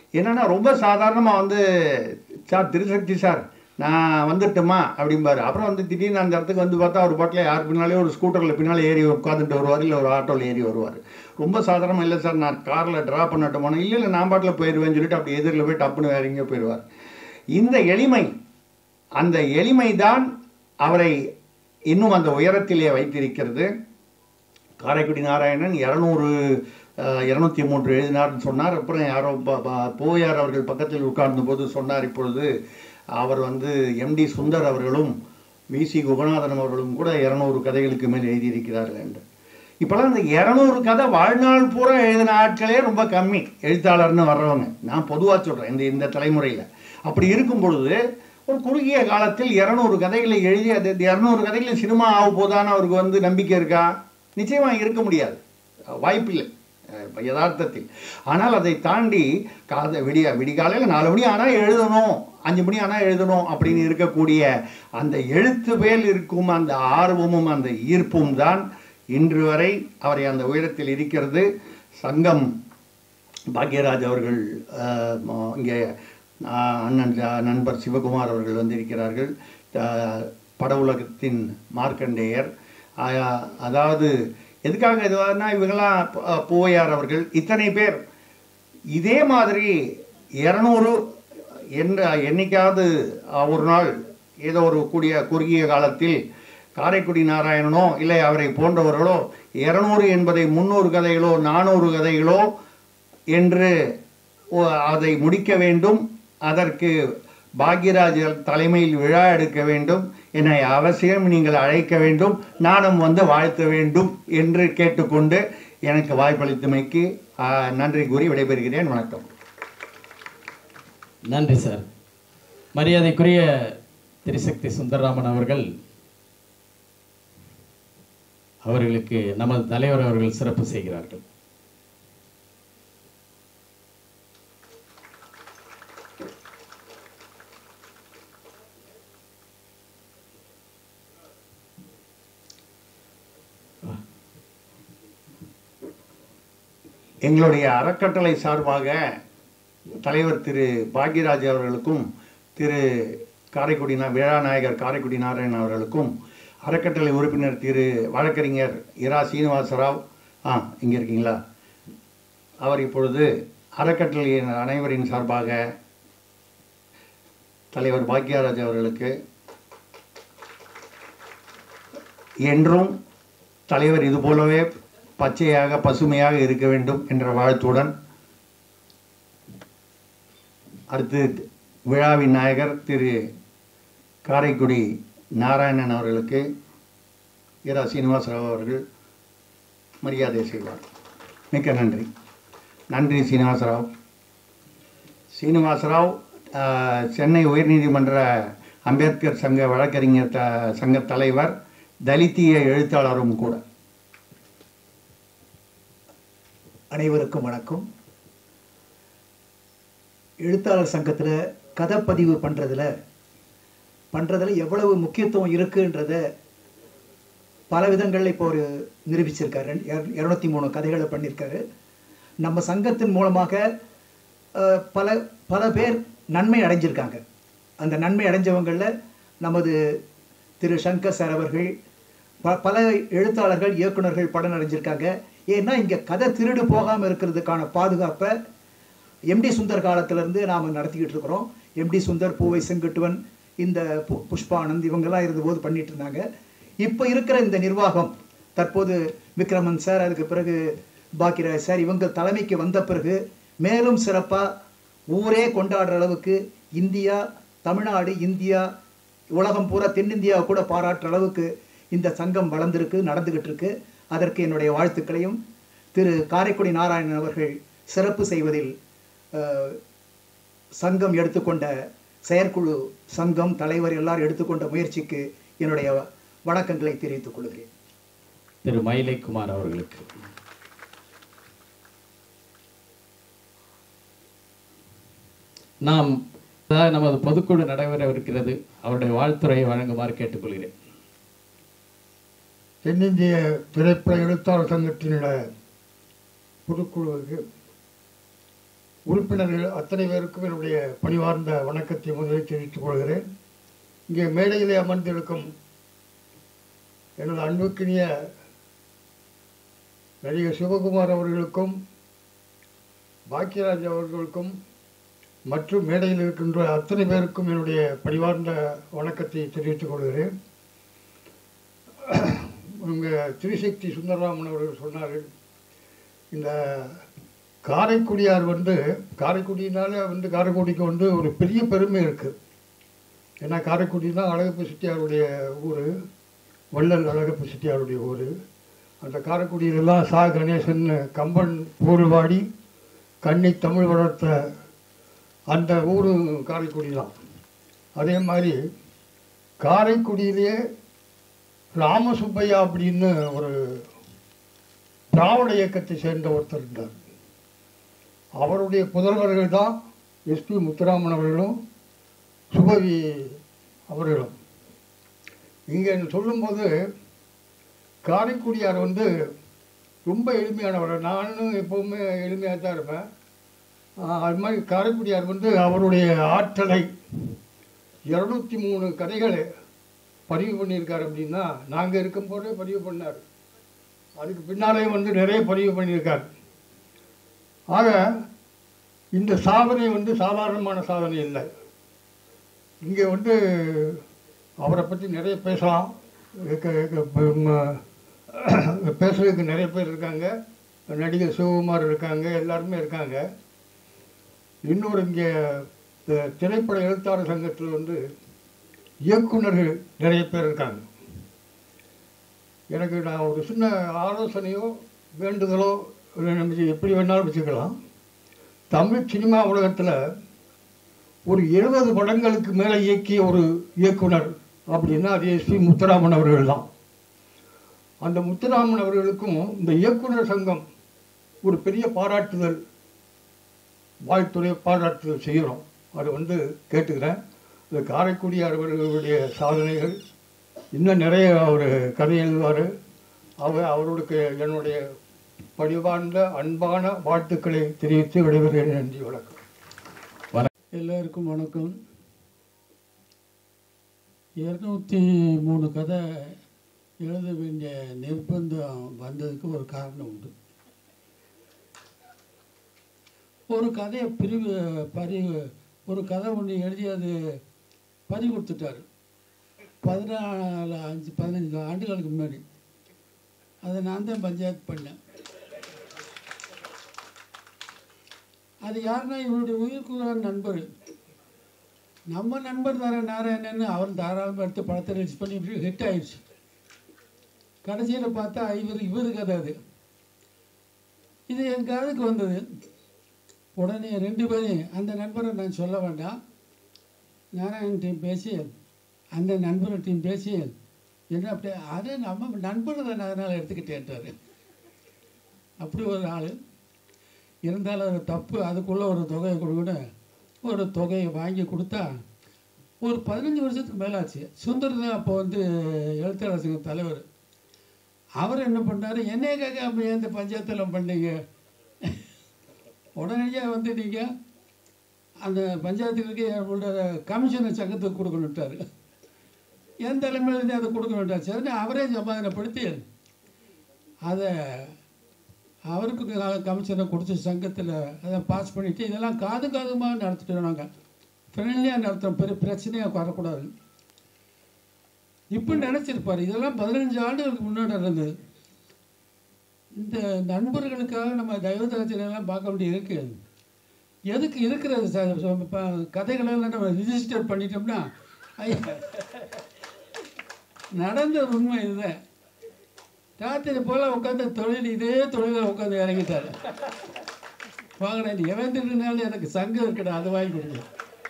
என்னன்னா ரொம்ப சாதாரணமாக வந்து சார் திருசக்தி சார் நான் வந்துட்டுமா அப்படிம்பாரு அப்புறம் வந்து திடீர்னு அந்த இடத்துக்கு வந்து பார்த்தா ஒரு பாட்டில் யார் பின்னாலே ஒரு ஸ்கூட்டரில் பின்னால் ஏறி உட்காந்துட்டு வருவார் இல்லை ஒரு ஆட்டோவில் ஏறி வருவார் ரொம்ப சாதாரணமாக இல்லை சார் நான் காரில் ட்ரா பண்ணட்டுமா இல்லை இல்லை நான் பாட்டில் போயிடுவேன்னு சொல்லிட்டு அப்படி எதிரில் போய் டப்புன்னு வேற எங்கேயோ போயிடுவார் இந்த எளிமை அந்த எளிமை தான் அவரை இன்னும் அந்த உயரத்திலே வைத்திருக்கிறது காரைக்குடி நாராயணன் இரநூறு இரநூத்தி மூன்று எழுதினார்னு சொன்னார் அப்புறம் யாரோ ப- ப- போயார் அவர்கள் பக்கத்தில் உட்கார்ந்த போது சொன்னார் இப்பொழுது அவர் வந்து எம்டி சுந்தர் அவர்களும் விசி குகநாதன் அவர்களும் கூட இரநூறு கதைகளுக்கு மேல் எழுதியிருக்கிறார்கள் என்று இப்போலாம் இந்த இரநூறு கதை வாழ்நாள் பூரா எழுதின ஆட்களே ரொம்ப கம்மி எழுத்தாளர்னு வர்றவங்க நான் பொதுவாக சொல்கிறேன் இந்த இந்த தலைமுறையில் அப்படி இருக்கும் பொழுது ஒரு குறுகிய காலத்தில் இரநூறு கதைகளை எழுதி அது இரநூறு கதைகளை சினிமா ஆக போதான்னு அவருக்கு வந்து நம்பிக்கை இருக்கா நிச்சயமாக இருக்க முடியாது வாய்ப்பில்லை அஹ் யதார்த்தத்தில் ஆனால் அதை தாண்டி காத விடிய விடிகாலையில் நாலு மணி ஆனால் எழுதணும் அஞ்சு மணி ஆனால் எழுதணும் அப்படின்னு இருக்கக்கூடிய அந்த எழுத்து மேல் இருக்கும் அந்த ஆர்வமும் அந்த ஈர்ப்பும் தான் இன்று வரை அவரை அந்த உயரத்தில் இருக்கிறது சங்கம் பாக்யராஜ் அவர்கள் அஹ், ம- இங்கே அஹ், அண்ணன் ஜ- நண்பர் சிவகுமார் அவர்கள் வந்திருக்கிறார்கள் அஹ், பட உலகத்தின் மார்க்கண்டேயர் அஹ், அதாவது எதுக்காக இதுவானா இவங்கெல்லாம் ப- அஹ், பூவையார் அவர்கள் இத்தனை பேர் இதே மாதிரி இரநூறு என்ற என்னைக்காவது அஹ், ஒரு நாள் ஏதோ ஒரு கூடிய குறுகிய காலத்தில் காரைக்குடி நாராயணனோ இல்லை அவரை போன்றவர்களோ இரநூறு என்பதை முந்நூறு கதைகளோ நானூறு கதைகளோ என்று ஒ- அதை முடிக்க வேண்டும் அதற்கு பாக்யராஜ் தலைமையில் விழா எடுக்க வேண்டும் என்னை அவசியம் நீங்கள் அழைக்க வேண்டும் நானும் வந்து வாழ்த்த வேண்டும் என்று கேட்டுக்கொண்டு எனக்கு வாய்ப்பளித்தமைக்கு ஆ, நன்றி கூறி விடைபெறுகிறேன் வணக்கம் நன்றி சார் மரியாதைக்குரிய திரிசக்தி சுந்தரராமன் அவர்கள் அவர்களுக்கு நமது தலைவர் அவர்கள் சிறப்பு செய்கிறார்கள் எங்களுடைய அறக்கட்டளை சார்பாக தலைவர் திரு பாக்யராஜ் அவர்களுக்கும் திரு காரைக்குடி நா- விழாநாயகர் காரைக்குடி நாராயணன் அவர்களுக்கும் அறக்கட்டளை உறுப்பினர் திரு வழக்கறிஞர் இரா சீனிவாசராவ் ஆ இங்கே இருக்கீங்களா அவர் இப்பொழுது அறக்கட்டளையின் அனைவரின் சார்பாக தலைவர் பாக்யராஜ் அவர்களுக்கு என்றும் தலைவர் இது போலவே பச்சையாக பசுமையாக இருக்க வேண்டும் என்ற வாழ்த்துடன் அடுத்து விழாவின் நாயகர் திரு காரைக்குடி நாராயணன் அவர்களுக்கு இரா சீனிவாசராவ் அவர்கள் மரியாதை செய்வார் மிக்க நன்றி நன்றி சீனிவாசராவ் சீனிவாசராவ் ஆஹ், சென்னை உயர்நீதிமன்ற அம்பேத்கர் சங்க வழக்கறிஞர் த சங்க தலைவர் தலித்திய எழுத்தாளரும் கூட அனைவருக்கும் வணக்கம் எழுத்தாளர் சங்கத்தில் கதை பதிவு பண்ணுறதுல பண்ணுறதுல எவ்வளவு முக்கியத்துவம் இருக்குன்றத பல விதங்களில் இப்போ ஒரு நிரூபிச்சிருக்காரு இரநூத்தி மூணு கதைகளை பண்ணியிருக்காரு நம்ம சங்கத்தின் மூலமாக அஹ், பல பல பேர் நன்மை அடைஞ்சிருக்காங்க அந்த நன்மை அடைஞ்சவங்களில் நமது திரு சங்கர் சார் அவர்கள் ப பல எழுத்தாளர்கள் இயக்குனர்கள் படம் அடைஞ்சிருக்காங்க ஏன்னா இங்கே கதை திருடு போகாமல் இருக்கிறதுக்கான பாதுகாப்பை எம்டி சுந்தர் காலத்திலேருந்து நாம் நடத்திக்கிட்டு இருக்கிறோம் எம்டி சுந்தர் பூவை செங்குட்டுவன் இந்த பு- புஷ்பானந்த் இவங்கெல்லாம் இருந்தபோது பண்ணிட்டு இருந்தாங்க இப்போ இருக்கிற இந்த நிர்வாகம் தற்போது விக்ரமன் சார் அதுக்கு பிறகு பாக்கியராஜ் சார் இவங்க தலைமைக்கு வந்த பிறகு மேலும் சிறப்பாக ஊரே கொண்டாடுற அளவுக்கு இந்தியா தமிழ்நாடு இந்தியா உலகம் பூரா தென்னிந்தியா கூட பாராட்டுற அளவுக்கு இந்த சங்கம் வளர்ந்திருக்கு நடந்துகிட்டு இருக்கு அதற்கு என்னுடைய வாழ்த்துக்களையும் திரு காரைக்குடி நாராயணன் அவர்கள் சிறப்பு செய்வதில் அஹ், சங்கம் எடுத்துக்கொண்ட செயற்குழு சங்கம் தலைவர் எல்லாரும் எடுத்துக்கொண்ட முயற்சிக்கு என்னுடைய வணக்கங்களை தெரிவித்துக் கொள்கிறேன் திரு மயிலை குமார் அவர்களுக்கு நாம் அதாவது நமது பொதுக்குழு நடைபெறவிருக்கிறது அவருடைய வாழ்த்துறையை வழங்குமாறு கேட்டுக்கொள்கிறேன் தென்னிந்திய திரைப்பட எழுத்தாளர் சங்கத்தினோட பொதுக்குழுவுக்கு உறுப்பினர்கள் அத்தனை பேருக்கும் என்னுடைய பணிவார்ந்த வணக்கத்தை முதலில் தெரிவித்துக் கொள்கிறேன் இங்கே மேடையிலே அமர்ந்திருக்கும் எனது அன்புக்கினிய நடிகர் சிவகுமார் அவர்களுக்கும் பாக்கியராஜ் அவர்களுக்கும் மற்றும் மேடையில் இருக்கின்ற அத்தனை பேருக்கும் என்னுடைய பணிவார்ந்த வணக்கத்தை தெரிவித்துக் கொள்கிறேன் உங்கள் திரிசக்தி சுந்தரராமன் அவர்கள் சொன்னார்கள் இந்த காரைக்குடியார் வந்து காரைக்குடினால வந்து காரைக்குடிக்கு வந்து ஒரு பெரிய பெருமை இருக்குது ஏன்னா காரைக்குடி தான் அழகப்ப செட்டியாருடைய ஊர் வள்ளல் அழகப்ப செட்டியாருடைய ஊர் அந்த காரைக்குடியிலெல்லாம் சா கணேசன் கம்பன் பூர்வாடி கன்னி தமிழ் வளர்த்த அந்த ஊர் காரைக்குடி தான் அதே மாதிரி காரைக்குடியிலே ராமசுப்பையா அப்படின்னு ஒரு திராவிட இயக்கத்தை சேர்ந்த ஒருத்தர் இருந்தார் அவருடைய புதல்வர்கள் தான் எஸ்பி முத்துராமன் அவர்களும் சுபவி அவர்களும் இங்கே சொல்லும்போது காரைக்குடியார் வந்து ரொம்ப எளிமையானவர் நானும் எப்போவுமே எளிமையாக தான் இருப்பேன் ஆஹ் அது மாதிரி காரைக்குடியார் வந்து அவருடைய ஆற்றலை இரநூத்தி மூணு கதைகளை பதிவு பண்ணியிருக்காரு அப்படின்னா நாங்கள் இருக்கும்போதே பதிவு பண்ணார் அதுக்கு பின்னாலே வந்து நிறைய பதிவு பண்ணியிருக்கார் ஆக இந்த சாதனை வந்து சாதாரணமான சாதனை இல்லை இங்கே வந்து அவரை பற்றி நிறைய பேசலாம் க- க- ப- ம- பேசுறதுக்கு நிறைய பேர் இருக்காங்க நடிகர் சிவகுமார் இருக்காங்க எல்லாருமே இருக்காங்க இன்னொரு இங்கே இந்த திரைப்பட எழுத்தாளர் சங்கத்தில் வந்து இயக்குனர்கள் நிறைய பேர் இருக்காங்க எனக்கு நான் ஒரு சின்ன ஆலோசனையோ வேண்டுதலோ இல்லை நம்ம எப்படி வேணாலும் வச்சுக்கலாம் தமிழ் சினிமா உலகத்தில் ஒரு எழுபது படங்களுக்கு மேலே இயக்கிய ஒரு இயக்குனர் அப்படின்னா அது எஸ்பி முத்துராமன் அவர்கள் தான் அந்த முத்துராமன் அவர்களுக்கும் இந்த இயக்குனர் சங்கம் ஒரு பெரிய பாராட்டுதல் வாழ்த்துறை பாராட்டுதல் செய்கிறோம் அது வந்து கேட்டுக்கிறேன் இந்த காரைக்குடி அவர்களுடைய சாதனைகள் இன்னும் நிறைய அவர் கதை எழுதுவார் அவர் அவர்களுக்கு என்னுடைய பணிவார்ந்த அன்பான வாழ்த்துக்களை தெரிவித்து விடைபெறுகிறேன் நன்றி வணக்கம் எல்லாருக்கும் வணக்கம் இரநூத்தி மூணு கதை எழுத வேண்டிய நிர்பந்தம் வந்ததுக்கு ஒரு காரணம் உண்டு ஒரு கதையை பிரிவு பதிவு ஒரு கதை ஒன்று எழுதி அது பதிவு கொடுத்துட்டாரு பதினாலு அஞ்சு பதினஞ்சு ஆண்டுகளுக்கு முன்னாடி அதை நான் தான் பஞ்சாயத்து பண்ணேன் அது யாருன்னா இவருடைய உயிர்க்குள்ள நண்பர் நம்ம நண்பர் தர நாராயணன்னு அவர் தாராளமாக எடுத்து படத்தை ரிலீஸ் பண்ணி ஹிட் ஆயிடுச்சு கடைசியில் பார்த்தா இவர் இவர் கதை அது இது என் காதுக்கு வந்தது உடனே ரெண்டு பேரையும் அந்த நண்பரை நான் சொல்ல வேண்டாம் நாராயணன்ட்டையும் பேசி அந்த நண்பர்கிட்டையும் பேசி என்ன அப்படி அது நம்ம நண்பர் தான் அதனால் எடுத்துக்கிட்டேன்ட்டார் அப்படி ஒரு ஆள் இருந்தாலும் அது தப்பு அதுக்குள்ளே ஒரு தொகையை கொடுக்கணும் ஒரு தொகையை வாங்கி கொடுத்தா ஒரு பதினஞ்சு வருஷத்துக்கு மேலே ஆச்சு சுந்தர் தான் அப்போ வந்து எழுத்தாளர் சங்க தலைவர் அவர் என்ன பண்ணார் என்னைய கேட்காம ஏன் இந்த பஞ்சாயத்தில் பண்ணீங்க உடனடியாக வந்து நீங்கள் அந்த பஞ்சாயத்துக்கு உங்களோட கமிஷனை சங்கத்துக்கு கொடுக்கணுட்டார் என் தலைமையிலேருந்து அதை கொடுக்கணுட்டார் சரி அவரே சமாதானப்படுத்தி அதை அவருக்கு க- கமிஷனை கொடுத்து சங்கத்தில் அதை பாஸ் பண்ணிவிட்டு இதெல்லாம் காது காதுமாக நடத்திட்டோம் நாங்கள் ஃப்ரெண்ட்லியாக நடத்துகிறோம் பெரிய பிரச்சனையாக வரக்கூடாது இப்போ நினச்சிருப்பார் இதெல்லாம் பதினஞ்சு ஆண்டுகளுக்கு முன்னாடி நடந்தது இந்த நண்பர்களுக்காக நம்ம தயவுதளத்திலெல்லாம் பார்க்க வேண்டியது இருக்கு எதுக்கு இருக்கிறது சார் இப்போ கதைகளெல்லாம் நம்ம ரிஜிஸ்டர் பண்ணிட்டோம்னா ஐயா, நடந்த உண்மை இதுதான் ராத்திரி போல் உட்காந்து தொழில் இதே தொழிலில் உட்காந்து இறங்கிட்டார் வாங்கினேன் நீ எவன் திருடினாலும் எனக்கு சங்கம் இருக்கடா அது வாங்கி கொடுங்க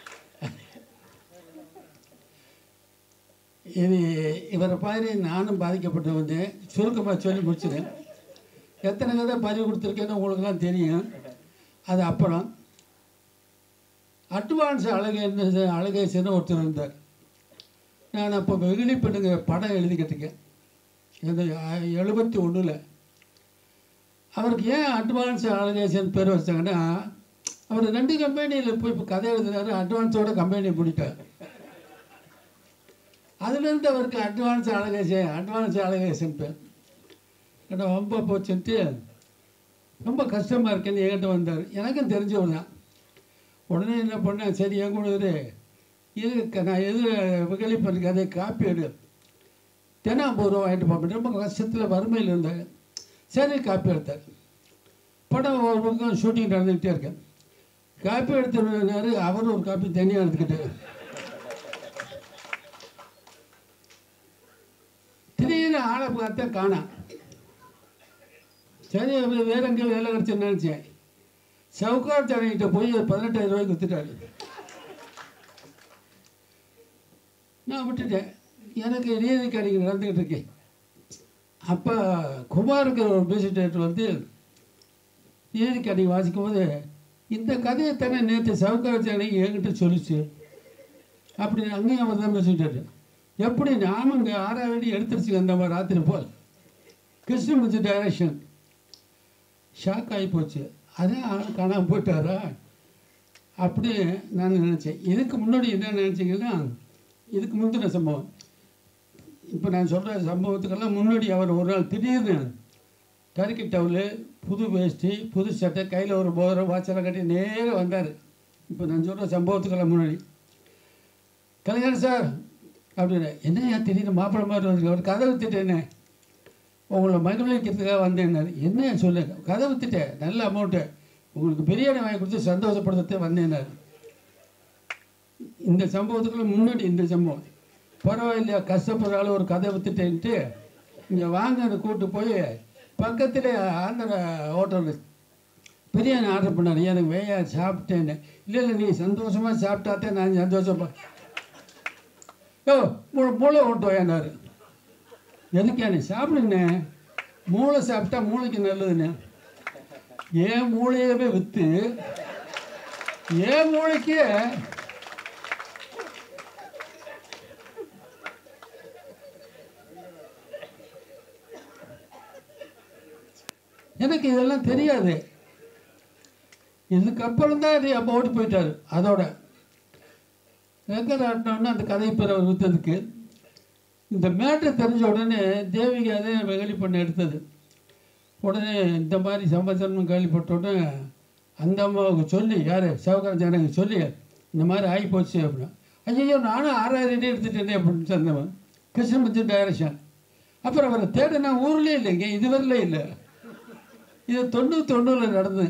இது இவரை மாதிரி நானும் பாதிக்கப்பட்டு வந்தேன் சுருக்கமாக சொல்லி முடிச்சிடுறேன் எத்தனை கதை பதிவு கொடுத்துருக்கேன்னு உங்களுக்குலாம் தெரியும் அது அப்புறம் அட்வான்ஸ் அழகேன்னு அழகேசன்னு ஒருத்தர் இருந்தார் நான் அப்போ வெகுளி பெண்ணுங்க படம் எழுதிக்கிட்டு இருக்கேன் இந்த எழுபத்தி ஒன்றில் அவருக்கு ஏன் அட்வான்ஸ் அழகேசன் பேர் வச்சாங்கன்னா அவர் ரெண்டு கம்பெனியில் போய் இப்போ கதை எழுதுனாரு அட்வான்ஸோட கம்பெனியை பிடிட்டார் அதுலேருந்து அவருக்கு அட்வான்ஸ் அழகேசன் அட்வான்ஸ் அழகேசன் பேர் ஏன்னா ரொம்ப போச்சுன்ட்டு ரொம்ப கஷ்டமாக இருக்குன்னு என்கிட்ட வந்தார் எனக்கும் தெரிஞ்சவர் தான் உடனே என்ன பண்ணேன் சரி என் கூட இரு இது க- நான் எது விகலிப்பன் கதை காப்பி எடு தினம் ஐம்பது ரூபா வாங்கிட்டு பார்ப்பேன் ரொம்ப கஷ்டத்தில் வறுமையில் இருந்தாங்க சரி காப்பி எடுத்தார் படம் ஒரு பக்கம் ஷூட்டிங் நடந்துக்கிட்டே இருக்கேன் காப்பி எடுத்துனாரு அவர் ஒரு காப்பி தனியாக எடுத்துக்கிட்டாரு திடீர்னு ஆளை பார்த்தா காணாம் சரி அவர் வேற எங்கேயோ வேலை கிடச்சுன்னு நினச்சேன் சவுக்கார் தனிக்கிட்ட போய் ஒரு பதினெட்டாயிரம் ரூபாய்க்கு வித்துட்டாரு நான் விட்டுட்டேன் எனக்கு நீதி கடைக்கு நடந்துக்கிட்டு இருக்கேன் அப்போ குமாருக்கு ஒரு பேசிட்டு வந்து நீதி கதை வாசிக்கும் போது இந்த கதையை தானே நேற்று சவுக்கார் சேனைக்கு என்கிட்ட சொல்லிச்சு அப்படி அங்கேயும் அவர் தான் பேசிட்டாரு எப்படி நானும் இங்கே ஆறாவது எடுத்துருச்சு அந்த மாதிரி ராத்திரி போல் கிருஷ்ணமூர்த்தி டைரக்ஷன் ஷாக் ஆகி போச்சு அதான் ஆள் காணாமல் போயிட்டாரா அப்படி நான் நினச்சேன் இதுக்கு முன்னாடி என்ன நினச்சிங்கன்னா இதுக்கு முந்தின சம்பவம் இப்போ நான் சொல்கிற சம்பவத்துக்கெல்லாம் முன்னாடி அவர் ஒரு நாள் திடீர்னு கருக்கி டவுலு புது வேஷ்டி புது சட்டை கையில் ஒரு போதரை வாட்செல்லாம் கட்டி நேரா வந்தார் இப்போ நான் சொல்கிற சம்பவத்துக்கெல்லாம் முன்னாடி கலைஞர் சார் அப்படின்னு என்னையா திடீர்னு மாப்பிள்ளை மாதிரி வந்து ஒரு கதை வித்துட்டேனே உங்களை மகிழ்விக்கிறதுக்காக வந்தேன்னாரு என்ன சொல்லு கதை வித்துட்டேன் நல்ல அமௌண்ட்டு உங்களுக்கு பிரியாணி வாங்கி கொடுத்து சந்தோஷப்படுறதே வந்தேன்னாரு இந்த சம்பவத்துக்குள்ள முன்னாடி இந்த சம்பவம் பரவாயில்லையா கஷ்டப்படுற ஆளு ஒரு கதை வித்துட்டேன்ட்டு இங்கே வாங்க கூட்டு போய் பக்கத்தில் ஆந்திர ஹோட்டல் பிரியாணி ஆர்டர் பண்ணாரு எனக்கு வேயா சாப்பிட்டேன்னு இல்லை இல்லை நீ சந்தோஷமாக சாப்பிட்டாத்தே நான் சந்தோஷப்பா யோ மூளை மூளை ஓட்டு ஏன்னாரு எதுக்கு நீ சாப்பிடுங்கண்ணே மூளை சாப்பிட்டா மூளைக்கு நல்லதுண்ணே ஏன் மூளையவே விற்று ஏன் மூளைக்கு எனக்கு இதெல்லாம் தெரியாது இதுக்கப்புறம் தான் இது அப்போ ஓடி போயிட்டாரு அதோட வெங்கடாட்டினோன்னு அந்த கதை பேர் அவர் விற்றதுக்கு இந்த மேட்ரு தெரிஞ்ச உடனே தேவிகா அதே வெகுளி பண்ண எடுத்தது உடனே இந்த மாதிரி சமாச்சாரம் கேள்விப்பட்ட உடனே அந்த அம்மாவுக்கு சொல்லி யார் சிவகாரம் ஜனங்க சொல்லி இந்த மாதிரி ஆகி போச்சு அப்படின்னா ஐயோ நானும் ஆறாயிரம் அடி எடுத்துட்டேனே அப்படின்னு சொன்னவன் கிருஷ்ணமூர்த்தி டைரக்ஷன் அப்புறம் அவரை தேடினா ஊர்லேயே இல்லைங்க இதுவரையிலே இல்லை இது தொண்ணூற்றி தொண்ணூறில் நடந்தது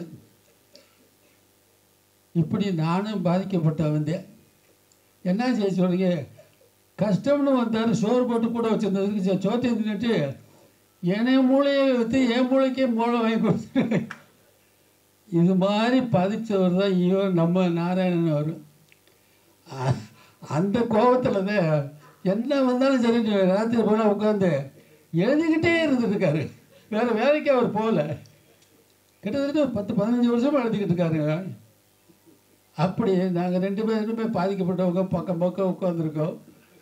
இப்படி நானும் பாதிக்கப்பட்ட வந்தேன் என்ன செய்ய சொல்றீங்க கஷ்டம்னு வந்தார் சோறு போட்டு கூட வச்சிருந்ததுக்கு சே- சோத்தை தின்னுட்டு என் மூளையை விற்று என் மூளைக்கே மூளை வாங்கி கொடுத்து இது மாதிரி பதிச்சவர் தான் இவர் நம்ம நாராயணன் அவர் அ- அந்த கோபத்தில் தான் என்ன வந்தாலும் சரி ராத்திரி போல உட்காந்து எழுதிக்கிட்டே இருந்துருக்காரு வேறு வேலைக்கு அவர் போகல கிட்டத்தட்ட ஒரு பத்து பதினஞ்சு வருஷமாக எழுதிக்கிட்டு இருக்காருங்க அப்படி நாங்கள் ரெண்டு பேருமே பாதிக்கப்பட்டவங்க பக்கம் பக்கம் உட்காந்துருக்கோம்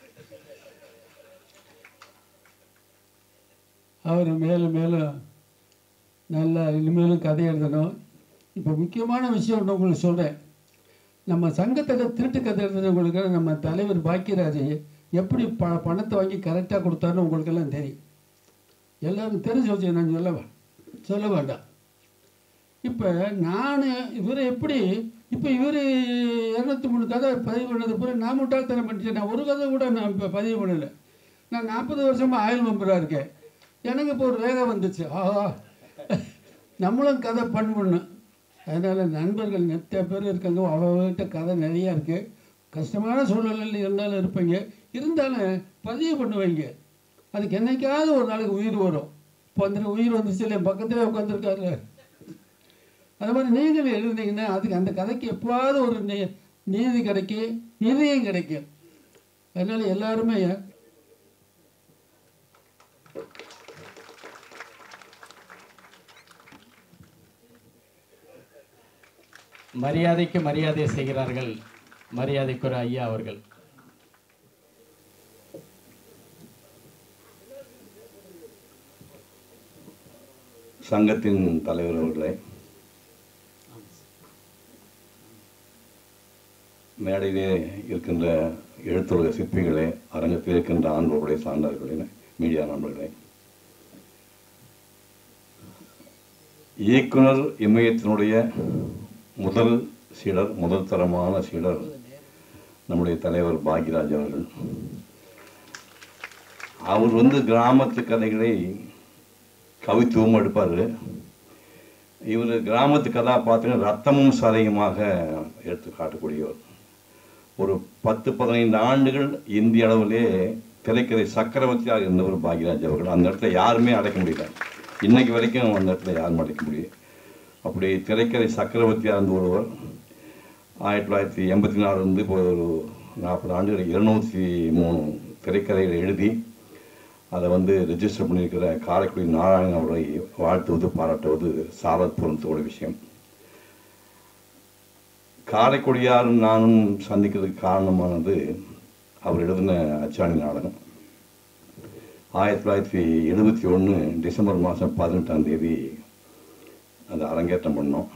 அவர் மேலும் மேலும் நல்லா இனிமேலும் கதை எழுதணும் இப்போ முக்கியமான விஷயம் ஒன்று உங்களுக்கு சொல்கிறேன் நம்ம சங்கத்தில் திருட்டு கதை எழுதுனவங்களுக்கு நம்ம தலைவர் பாக்கியராஜ் எப்படி ப பணத்தை வாங்கி கரெக்டாக கொடுத்தாருன்னு உங்களுக்கெல்லாம் தெரியும் எல்லாரும் தெரிஞ்சு வச்சு நான் சொல்ல வே- சொல்ல வேண்டாம் இப்போ நான் இவர் எப்படி இப்போ இவர் இரநூத்தி மூணு கதை பதிவு பண்ணது பிறகு நான் முட்டாள்தனம் பண்ணிட்டேன் நான் ஒரு கதை கூட நான் இப்போ பதிவு பண்ணலை நான் நாற்பது வருஷமாக ஆயுள் மெம்பராக இருக்கேன் எனக்கு இப்போ ஒரு வேகம் வந்துச்சு ஆஹா நம்மளும் கதை பண்ணணும் அதனால் நண்பர்கள் நிறைய பேர் இருக்காங்க அவ்வளோகிட்ட கதை நிறையா இருக்குது கஷ்டமான சூழ்நிலையில் இருந்தாலும் இருப்பீங்க இருந்தாலும் பதிவு பண்ணுவீங்க அதுக்கு என்னைக்காவது ஒரு நாளைக்கு உயிர் வரும் இப்போ வந்துட்டு உயிர் வந்துச்சு இல்லை பக்கத்தில் உட்காந்துருக்காரு அது மாதிரி நீங்கள் எழுதுனீங்கன்னா அதுக்கு அந்த கதைக்கு எப்போவாவது ஒரு நீ- நீதி கிடைக்கும் நிதியும் கிடைக்கும் அதனால் எல்லாருமே மரியாதைக்கு மரியாதை செய்கிறார்கள் மரியாதைக்குரிய ஐயா அவர்கள் சங்கத்தின் தலைவர் அவர்களே மேடையிலே இருக்கின்ற எழுத்துலக சிற்பிகளே அரங்கத்தில் இருக்கின்ற ஆண்களுடைய சார்ந்தவர்களே மீடியா நண்பர்களே இயக்குனர் இமயத்தினுடைய முதல் சீடர் முதல் தரமான சீடர் நம்முடைய தலைவர் பாக்யராஜ் அவர்கள் அவர் வந்து கிராமத்து கதைகளை கவித்துவம் எடுப்பார் இவர் கிராமத்து கதாபாத்திரம் ரத்தமும் சதையுமாக எடுத்து காட்டக்கூடியவர் ஒரு பத்து பதினைந்து ஆண்டுகள் இந்திய அளவிலே திரைக்கதை சக்கரவர்த்தியாக இருந்தவர் பாக்யராஜ் அவர்கள் அந்த இடத்துல யாருமே அடைக்க முடியல இன்னைக்கு வரைக்கும் அந்த இடத்துல யாரும் அடைக்க முடியும் அப்படி திரைக்கதை சக்கரவர்த்தியாக இருந்த ஒருவர் ஆயிரத்தி தொள்ளாயிரத்தி எண்பத்தி நாலுலேருந்து இப்போ ஒரு நாற்பது ஆண்டுகள் இருநூற்றி மூணு திரைக்கதைகளை எழுதி அதை வந்து ரெஜிஸ்டர் பண்ணியிருக்கிற காரைக்குடி நாராயணன் அவரை வாழ்த்துவது பாராட்டுவது சாரத் பொருத்தோட விஷயம் காரைக்குடியாரும் நானும் சந்திக்கிறதுக்கு காரணமானது அவர் எழுதின அச்சாணி நாடகம் ஆயிரத்தி தொள்ளாயிரத்தி எழுபத்தி ஒன்று டிசம்பர் மாதம் பதினெட்டாம் தேதி அதை அரங்கேற்றம் பண்ணோம்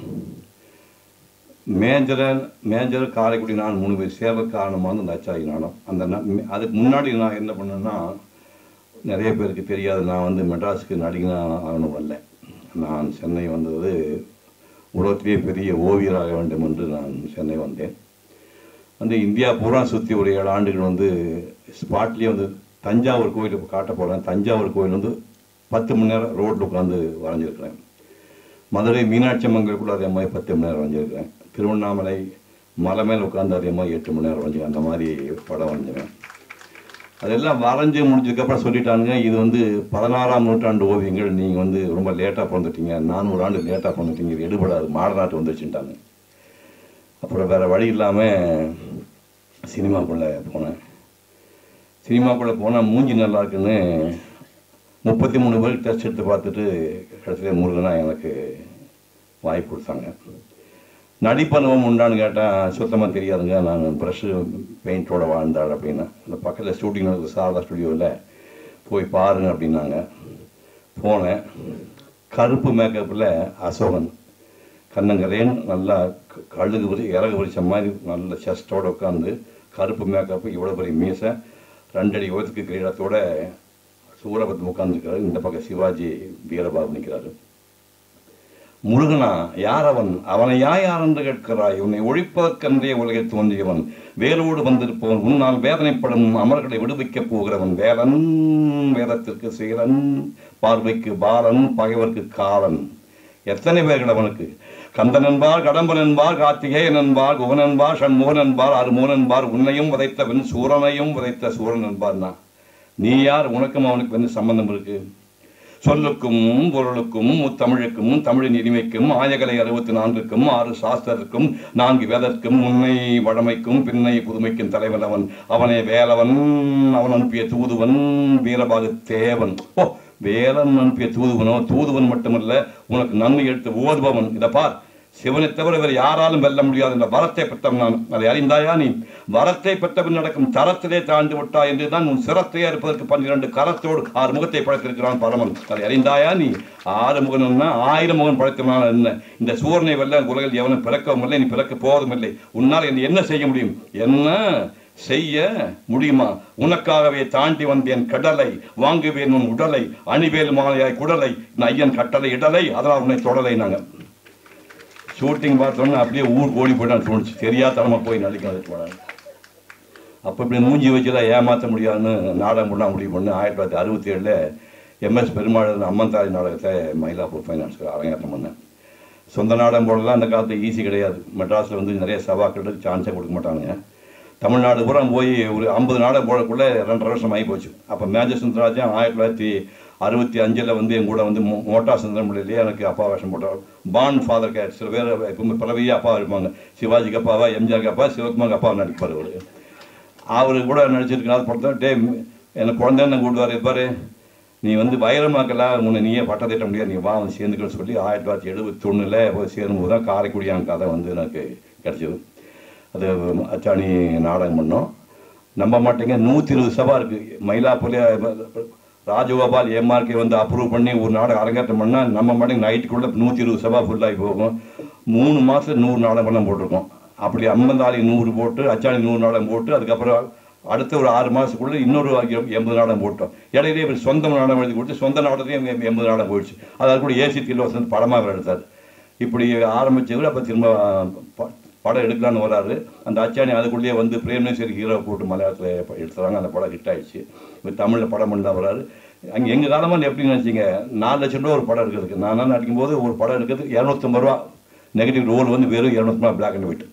மேஜரன் மேஜர் காரைக்குடி நான் மூணு பேர் சேவை காரணமாக அந்த அச்சாரி நாடகம் அந்த நா- அதுக்கு முன்னாடி நான் என்ன பண்ணேன்னா நிறைய பேருக்கு தெரியாது நான் வந்து மெட்ராஸுக்கு நடிகனாக ஆகணும் வரல நான் சென்னை வந்தது உலகத்திலேயே பெரிய ஓவியராக வேண்டும் என்று நான் சென்னை வந்தேன் வந்து இந்தியா பூரா சுற்றி ஒரு ஏழு ஆண்டுகள் வந்து ஸ்பாட்லேயே வந்து தஞ்சாவூர் கோயில் இப்போ காட்ட போகிறேன் தஞ்சாவூர் கோயில் வந்து பத்து மணி நேரம் ரோட்டில் உட்காந்து வரைஞ்சிருக்கிறேன் மதுரை மீனாட்சி அம்மன் கூட அதே மாதிரி பத்து மணி நேரம் வரைஞ்சிருக்கிறேன் திருவண்ணாமலை மலை மேலே உட்காந்து அதே மாதிரி எட்டு மணி நேரம் வரைஞ்சிருக்கேன் அந்த மாதிரி படம் வரைஞ்சிருவேன் அதெல்லாம் வரைஞ்சி முடிஞ்சதுக்கப்புறம் சொல்லிட்டானுங்க இது வந்து பதினாறாம் நூற்றாண்டு ஓவியங்கள் நீங்கள் வந்து ரொம்ப லேட்டாக பிறந்துட்டீங்க நானூறு ஆண்டு லேட்டாக பிறந்துட்டீங்க இது எடுபடாது மாடநாட்டு வந்துச்சுட்டாங்க அப்புறம் வேறு வழி இல்லாமல் சினிமாக்குள்ளே போனேன் சினிமாக்குள்ளே போனால் மூஞ்சி நல்லா இருக்குன்னு முப்பத்தி மூணு பேருக்கு டெஸ்ட் எடுத்து பார்த்துட்டு கடைசியில் முருகனா எனக்கு வாய்ப்பு கொடுத்தாங்க நடிப்பனுவம் உண்டான்னு கேட்டால் சுத்தமாக தெரியாதுங்க நான் ப்ரஷ்ஷு பெயிண்டோட வாழ்ந்தாள் அப்படின்னு அந்த பக்கத்தில் ஷூட்டிங் நடக்குது சாரதா ஸ்டுடியோவில் போய் பாருங்க அப்படின்னாங்க போனேன் கருப்பு மேக்கப்பில் அசோகன் கண்ணங்கரேன் நல்லா க- கழுகு வரி இறகு வரிச்ச மாதிரி நல்ல செஸ்டோட உட்காந்து கருப்பு மேக்கப்பு இவ்வளோ பெரிய மீசை ரெண்டடி உயரத்துக்கு கிரீடத்தோட சூரபத்து உட்காந்துருக்காரு இந்த பக்கம் சிவாஜி வீரபாபு நிற்கிறாரு முருகனா யார் அவன் அவனை யா யார் என்று கேட்கிறாய் உன்னை ஒழிப்பதற்கென்றே உலகில் தோன்றியவன் வேலோடு வந்திருப்பவன் உன்னால் வேதனைப்படும் அமர்களை விடுவிக்கப் போகிறவன் வேலன் வேதத்திற்கு சீலன் பார்வைக்கு பாலன் பகைவர்க்கு காலன் எத்தனை பேர்கள் அவனுக்கு கந்தன் என்பார் கடம்பன் என்பார் கார்த்திகேயன் என்பார் குகன் என்பார் சண்முகன் என்பார் அருமோன் என்பார் உன்னையும் விதைத்தவன் சூரனையும் விதைத்த சூரன் என்பார்னா நீ யார் உனக்கும் அவனுக்கு என்ன சம்பந்தம் இருக்கு சொல்லுக்கும் பொருளுக்கும் முத்தமிழுக்கும் தமிழின் இனிமைக்கும் ஆயகலை அறுபத்தி நான்குக்கும் ஆறு சாஸ்திரருக்கும் நான்கு வேதற்கும் முன்னை வழமைக்கும் பின்னை புதுமைக்கும் தலைவன் அவன் அவனே வேலவன் அவன் அனுப்பிய தூதுவன் வீரபாகு தேவன் ஓ வேலன் அனுப்பிய தூதுவனோ தூதுவன் மட்டுமல்ல உனக்கு நன்மை எடுத்து ஓதுபவன் இதை பார் சிவனை தவிர வேறு யாராலும் வெல்ல முடியாது என்ற வரத்தை பெற்றவன் நான் அதை அறிந்தாயா நீ வரத்தை பெற்றவன் நடக்கும் தரத்திலே தாழ்ந்து விட்டாய் என்றுதான் உன் சிரத்தையே இருப்பதற்கு பன்னிரண்டு கரத்தோடு ஆறு முகத்தை படைத்திருக்கிறான் பரமன் அதை அறிந்தாயா நீ ஆறு முகன்னா ஆயிரம் முகன் படைத்தவனான என்ன இந்த சூரனை வெல்ல உலகில் எவனும் பிறக்கவும் இல்லை நீ பிறக்க போவதும் இல்லை உன்னால் என்னை என்ன செய்ய முடியும் என்ன செய்ய முடியுமா உனக்காகவே தாண்டி வந்தேன் கடலை வாங்குவேன் உன் உடலை அணிவேல் மாலையாய் குடலை என் ஐயன் கட்டளை இடலை அதனால் உன்னை தொடலை நாங்கள் ஷூட்டிங் பார்த்தோன்னே அப்படியே ஊர் ஓடி போயிட்டான்னு தோணுச்சு தெரியாதனமா போய் நடிக்கிறது போனாங்க அப்போ இப்படி மூஞ்சி வச்சுதான் ஏமாற்ற முடியாதுன்னு நாடகம் பண்ண முடிவு பண்ணு ஆயிரத்தி தொள்ளாயிரத்தி அறுபத்தி ஏழில் எம்எஸ் பெருமாள் அம்மன் தாய் நாடகத்தை மயிலாப்பூர் ஃபைனான்ஸ் அரங்கேற்றம் பண்ணேன் சொந்த நாடகம் போடலாம் அந்த காலத்து ஈஸி கிடையாது மெட்ராஸில் வந்து நிறைய சபாக்களுக்கு சான்ஸே கொடுக்க மாட்டானுங்க தமிழ்நாடு பூரா போய் ஒரு ஐம்பது நாடகம் போடக்குள்ளே ரெண்டரை வருஷம் ஆகி போச்சு அப்போ மேஜர் சுந்தரராஜன் ஆயிரத்தி தொள்ளாயிரத்தி அறுபத்தி அஞ்சில் வந்து என் கூட வந்து மோ- மோட்டா சுந்தரமுடியிலேயே எனக்கு அப்பா வேஷம் போட்டார் பான் ஃபாதர் கேட் சில பேர் எப்பவுமே பிறவியே அப்பா இருப்பாங்க சிவாஜிக்கு அப்பாவா எம்ஜிஆருக்கு அப்பா சிவகுமாருக்கு அப்பா நடிப்பார் அவர் அவர் கூட நடிச்சிருக்காரு படத்தை டே எனக்கு குழந்தைன்னு கூப்பிடுவார் இருப்பார் நீ வந்து வைரமாக்கலாம் உன்னை நீயே பட்டம் திட்ட முடியாது நீ வா வந்து சேர்ந்துக்கன்னு சொல்லி ஆயிரத்தி தொள்ளாயிரத்தி எழுபத்தி ஒன்றில் போய் சேரும்போது தான் காரைக்குடியான் கதை வந்து எனக்கு கிடச்சிது அது அச்சாணி நாடகம் பண்ணோம் நம்ப மாட்டேங்க நூற்றி இருபது சபா இருக்குது மயிலாப்பூர்ல ராஜகோபால் எம்ஆர்கே வந்து அப்ரூவ் பண்ணி ஒரு நாடகம் அரங்கேற்றம் பண்ணால் நம்ம மாட்டேங்க நைட்டுக்குள்ளே நூற்றி இருபது சபா ஃபுல்லாகி போகும் மூணு மாதம் நூறு நாடகம் பண்ண போட்டிருக்கோம் அப்படி அம்மந்தாளி நூறு போட்டு அச்சாணி நூறு நாடகம் போட்டு அதுக்கப்புறம் அடுத்த ஒரு ஆறு மாதத்துக்குள்ள இன்னொரு எம்- எண்பது நாடகம் போட்டோம் இடையிலே இவர் சொந்த நாடகம் எழுதி கொடுத்து சொந்த நாடகத்தையும் எம்- எண்பது நாடகம் போயிடுச்சு அதாவது கூட ஏசி தில்வசந்த் படமாக அவர் எடுத்தார் இப்படி ஆரம்பிச்சவர் அப்போ திரும்ப ப- படம் எடுக்கலான்னு வராரு அந்த அச்சாணி அதுக்குள்ளேயே வந்து பிரேமேஸ்வரி ஹீரோ போட்டு மலையாளத்தில் எடுத்துறாங்க அந்த படம் ஹிட் ஆயிடுச்சு இப்போ தமிழில் படம் பண்ணி தான் வராரு அங்கே எங்கள் காலமாக எப்படின்னு நினச்சிங்க நாலு லட்சம் ரூபா ஒரு படம் எடுக்கிறதுக்கு நான் நடிக்கும்போது ஒரு படம் எடுக்கிறதுக்கு இரநூத்தம்பது ரூபா நெகட்டிவ் ரோல் வந்து வெறும் இரநூத்தம்பது ரூபா பிளாக் அண்ட் ஒயிட்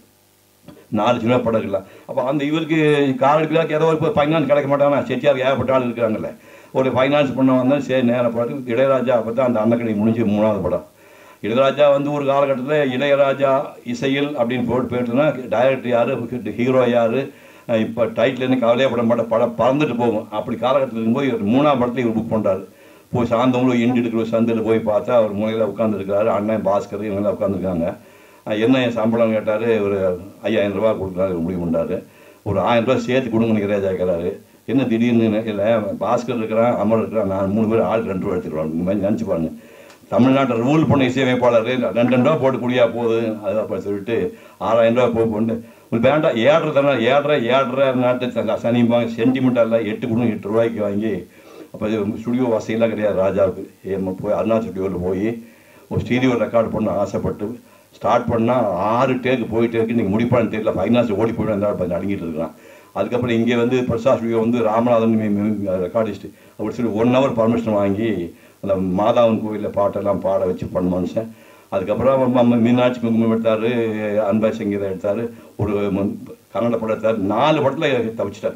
நாலு லட்சம் ரூபா படம் இருக்கலாம் அப்போ அந்த இவருக்கு கார் எடுக்கலாம் ஏதோ ஒரு ஃபைனான்ஸ் கிடைக்க மாட்டாங்கன்னா செட்டியார் ஏகப்பட்ட ஆள் இருக்கிறாங்கல்ல ஒரு ஃபைனான்ஸ் பண்ண வந்தால் சரி நேரம் படம் இளையராஜா அப்போ தான் அந்த அன்னக்கணி முடிஞ்சு மூணாவது படம் இளையராஜா வந்து ஒரு காலகட்டத்தில் இளையராஜா இசையில் அப்படின்னு போட்டு போயிட்டுனா டைரக்டர் யார் ஹீரோ யார் இப்போ டைட்டில் கவலையே பட மாட்டேன் படம் பறந்துட்டு போகும் அப்படி காலகட்டத்தில் இருக்கும்போது இவர் மூணாம் படத்தில் இவர் புக் பண்ணுறாரு போய் சாயந்தரம் இண்டு எடுக்கிற சந்தையில் போய் பார்த்தா அவர் முனையில் உட்காந்துருக்கிறாரு அண்ணன் பாஸ்கர் இவங்கெல்லாம் உட்காந்துருக்காங்க என்ன என் சம்பளம் கேட்டார் ஒரு ஐயாயிரம் ரூபா கொடுக்குறாரு முடிவு பண்ணாரு ஒரு ஆயிரம் ரூபாய் சேர்த்து கொடுங்கன்னு இளையராஜா கேட்குறாரு என்ன திடீர்னு இல்லை பாஸ்கர் இருக்கிறான் அமர் இருக்கிறான் நான் மூணு பேர் ஆள் ரெண்டு ரூபா எடுத்துக்கிறோம் இந்த மாதிரி நினச்சி பாருங்க தமிழ்நாட்டை ரூல் பண்ண இசையமைப்பாளர் ரெண்டு ரெண்டு ரூபா போட்டு குடியா போகுது அது அப்படி சொல்லிட்டு ஆறாயிரம் ரூபா போய் கொண்டு ஒரு வேண்டாம் ஏழரை தானே ஏழரை ஏழரை நாட்டு சனிப்பாங்க சென்டிமெண்ட் இல்லை எட்டு கொடுங்க எட்டு ரூபாய்க்கு வாங்கி அப்போ ஸ்டுடியோ வசதியெல்லாம் கிடையாது ராஜாவுக்கு ஏமா போய் அருணா ஸ்டுடியோவில் போய் ஒரு ஸ்டீரியோ ரெக்கார்ட் பண்ண ஆசைப்பட்டு ஸ்டார்ட் பண்ணால் ஆறு டேக்கு போயிட்டே இருக்கு நீங்கள் முடிப்பான்னு தெரியல ஃபைனான்ஸ் ஓடி போய்ட்டு இருந்தால் அடங்கிட்டு இருக்கிறான் அதுக்கப்புறம் இங்கே வந்து பிரசாத் ஸ்டுடியோ வந்து ராமநாதன் ரெக்கார்டிஸ்ட் அப்படி சொல்லி ஒன் ஹவர் பர்மிஷன் வாங்கி அந்த மாதாவன் கோயிலில் பாட்டெல்லாம் பாட வச்சு பண்ண மனுஷன் அதுக்கப்புறம் அவர் ம- மீனாட்சி குங்குமம் எடுத்தார் அன்பா சங்கீதம் எடுத்தார் ஒரு ம- கன்னட படம் எடுத்தார் நாலு படத்தில் தவிச்சிட்டார்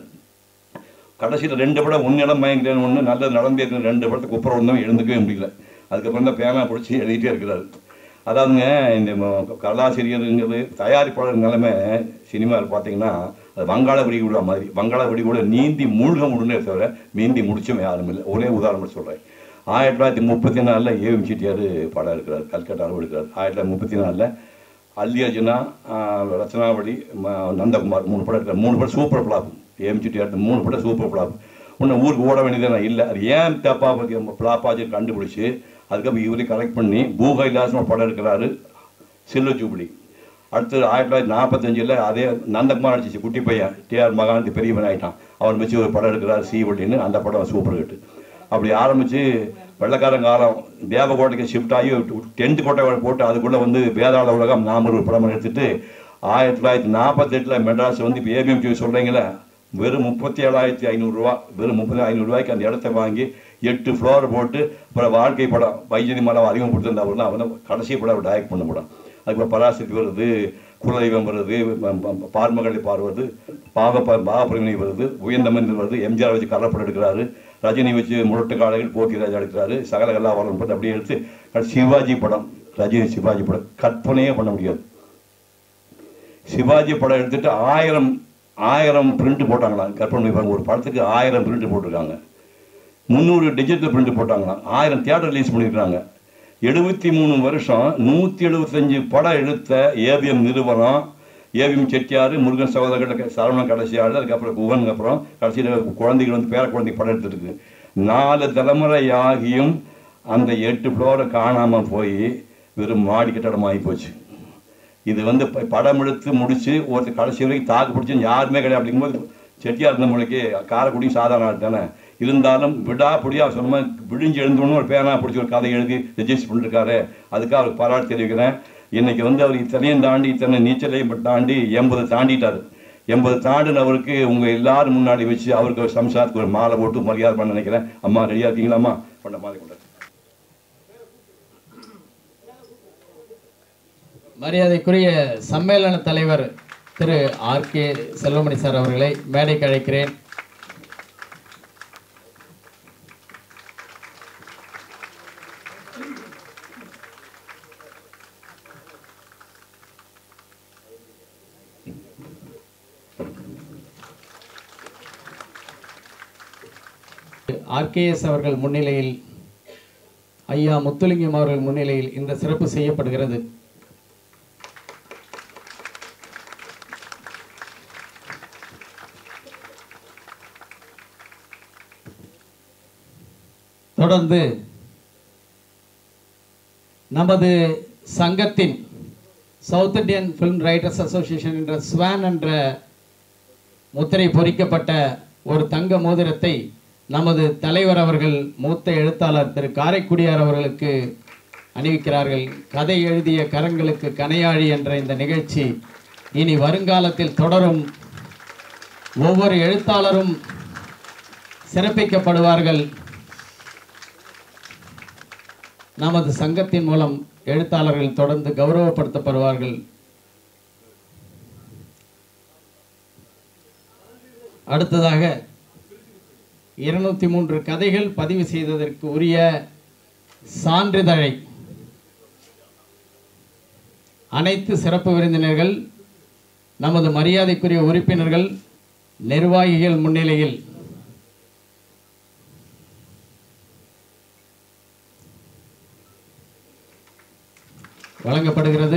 கடைசியில் ரெண்டு படம் உன்னிடம் மயங்கிறேன் ஒன்று நல்லது நடந்தே இருக்கு ரெண்டு படத்துக்கு குப்புறம் வந்தவன் எழுந்துக்கவே முடியல அதுக்கப்புறம் தான் பேனா பிடிச்சி எழுதிட்டே இருக்கிறாரு அதாவதுங்க இந்த ம- கதாசிரியருங்கிறது தயாரிப்பாளர் நிலைமை சினிமாவில் பார்த்தீங்கன்னா அது வங்காள விடிகுடா மாதிரி வங்காள விடிகுட நீந்தி மூழ்க முடியுமே தவிர மீந்தி முடிச்சவன் யாரும் இல்லை ஒரே உதாரணம் சொல்கிறேன் ஆயிரத்தி தொள்ளாயிரத்தி முப்பத்தி நாலில் ஏவிஎம் செட்டியார் படம் எடுக்கிறார் கல்கட்டாவில் எடுக்கிறார் ஆயிரத்தி தொள்ளாயிரத்தி முப்பத்தி நாலில் அல்லி அர்ஜுனா ஆஹ், ரத்னாவளி ம- நந்தகுமார் மூணு படம் எடுக்கிறார் மூணு படம் சூப்பர் ஃப்ளாப் ஏஎம் செட்டியார் மூணு படம் சூப்பர் ஃப்ளாப் ஒன்று ஊருக்கு ஓட வேண்டியது நான் இல்லை அது ஏன் தப்பாக ஃப்ளாப் ஆச்சு கண்டுபிடிச்சி அதுக்கப்புறம் இவரையும் கரெக்ட் பண்ணி பூகைலாசம் ஒரு படம் எடுக்கிறாரு சில்வர் ஜூபிலி அடுத்து ஆயிரத்தி தொள்ளாயிரத்தி நாற்பத்தஞ்சில் அதே நந்தகுமார் அடிச்சிச்சு குட்டி பையன் டிஆர் மகாந்தி பெரியவன் ஆயிட்டான் அவன் வச்சு ஒரு படம் எடுக்கிறார் சீவட்டின்னு அந்த படம் சூப்பர் ஹிட் அப்படி ஆரம்பித்து வெள்ளக்காரன் காலம் தேவகோட்டைக்கு ஷிஃப்ட் ஆகி டென்ட் கோட்டை போட்டு அதுக்குள்ளே வந்து வேதாள உலகம் நாம ஒரு படம் எடுத்துட்டு ஆயிரத்தி தொள்ளாயிரத்தி நாற்பத்தெட்டில் மெட்ராஸ் வந்து இப்போ ஏபிஎம் சொல்கிறீங்களே வெறும் முப்பத்தி ஏழாயிரத்தி ஐநூறுரூவா வெறும் முப்பத்தி ஐநூறுரூவாய்க்கு அந்த இடத்த வாங்கி எட்டு ஃப்ளோர் போட்டு அப்புறம் வாழ்க்கை படம் வைஜதி மலை அதிகம் கொடுத்துருந்தா அவர் தான் அவன் தான் கடைசி படம் அவர் டைரக்ட் பண்ண படம் அதுக்கப்புறம் பராசக்தி வருது குலதெய்வம் வருது ம- ம- பார்மகளை பார்வது பாவ பாவப்பிரமணி வருது உயர்ந்த மனிதன் வருது எம்ஜிஆர் வச்சு கலப்படம் எடுக்கிறாரு ரஜினி வச்சு முரட்டு காலைகள் போக்கிராஜா எடுக்கிறாரு சகல கல்லாவரம் போட்டு அப்படியே எடுத்து கடைசி சிவாஜி படம் ரஜினி சிவாஜி படம் கற்பனையே பண்ண முடியாது சிவாஜி படம் எடுத்துட்டு ஆயிரம் ஆயிரம் பிரிண்ட் போட்டாங்களாம் கற்பனை பண்ணி பாருங்க ஒரு படத்துக்கு ஆயிரம் பிரிண்ட் போட்டிருக்காங்க முந்நூறு டிஜிட்டல் பிரிண்ட் போட்டாங்களாம் ஆயிரம் தியேட்டர் ரிலீஸ் பண்ணியிருக்காங்க எழுபத்தி மூணு வருஷம் நூற்றி எழுபத்தஞ்சு படம் எடுத்த ஏவிஎம் நிறுவனம் ஏவிஎம் செட்டியார் முருகன் சகோதரர்கள் சரவணன் கடைசியாள் அதுக்கப்புறம் குவனுக்கு அப்புறம் கடைசியில் குழந்தைகள் வந்து பேர குழந்தை படம் எடுத்துருக்கு நாலு தலைமுறை ஆகியும் அந்த எட்டு ஃப்ளோரை காணாமல் போய் வெறும் மாடி கட்டடம் ஆகி போச்சு இது வந்து ப- படம் எடுத்து முடிச்சு ஒருத்தர் கடைசி வரைக்கும் தாக்கு பிடிச்சு யாருமே கிடையாது அப்படிங்கும்போது செட்டியார் இருந்தவங்களுக்கு காரைக்குடி சாதாரண ஆள் தானே இருந்தாலும் விடா புடியா சொன்ன மாதிரி விழிஞ்சு எழுந்தோன்னு ஒரு பேனா பிடிச்சி ஒரு கதை எழுதி ரெஜிஸ்டர் பண்ணிருக்காரு அதுக்காக அவருக்கு பாராட்டு தெரிவிக்கிறேன் இன்னைக்கு வந்து அவர் இத்தனையும் தாண்டி இத்தனை நீச்சலையும் தாண்டி எண்பது தாண்டிட்டாரு எண்பது தாண்டினவருக்கு உங்க எல்லாரும் முன்னாடி வச்சு அவருக்கு ஒரு சம்சாரத்துக்கு ஒரு மாலை போட்டு மரியாதை பண்ண நினைக்கிறேன் அம்மா ரெடியா இருக்கீங்களாம்மா பண்ண மாலை கொண்டாரு மரியாதைக்குரிய சம்மேளன தலைவர் திரு ஆர் கே செல்வமணி சார் அவர்களை மேடைக்கு அழைக்கிறேன் ஆர்கேஎஸ் அவர்கள் முன்னிலையில் ஐயா முத்துலிங்கம் அவர்கள் முன்னிலையில் இந்த சிறப்பு செய்யப்படுகிறது தொடர்ந்து நமது சங்கத்தின் South Indian film writers association என்ற ஸ்வான் என்ற முத்திரை பொறிக்கப்பட்ட ஒரு தங்க மோதிரத்தை நமது தலைவர் அவர்கள் மூத்த எழுத்தாளர் திரு காரைக்குடியார் அவர்களுக்கு அணிவிக்கிறார்கள் கதை எழுதிய கரங்களுக்கு கனையாழி என்ற இந்த நிகழ்ச்சி இனி வருங்காலத்தில் தொடரும் ஒவ்வொரு எழுத்தாளரும் சிறப்பிக்கப்படுவார்கள் நமது சங்கத்தின் மூலம் எழுத்தாளர்கள் தொடர்ந்து கௌரவப்படுத்தப்படுவார்கள் அடுத்ததாக இருநூத்தி மூன்று கதைகள் பதிவு செய்ததற்கு உரிய சான்றிதழை அனைத்து சிறப்பு விருந்தினர்கள் நமது மரியாதைக்குரிய உறுப்பினர்கள் நிர்வாகிகள் முன்னிலையில் வழங்கப்படுகிறது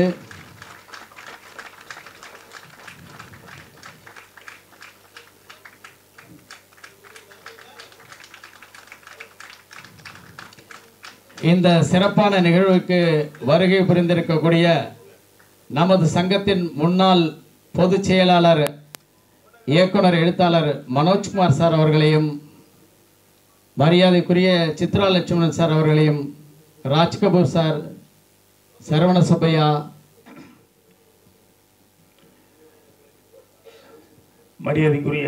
இந்த சிறப்பான நிகழ்வுக்கு வருகை புரிந்திருக்கக்கூடிய நமது சங்கத்தின் முன்னாள் பொதுச் செயலாளர் இயக்குனர் எழுத்தாளர் மனோஜ்குமார் சார் அவர்களையும் மரியாதைக்குரிய சித்ரா லட்சுமணன் சார் அவர்களையும் ராஜ் கபூர் சார் சரவண சுப்பையா மரியாதைக்குரிய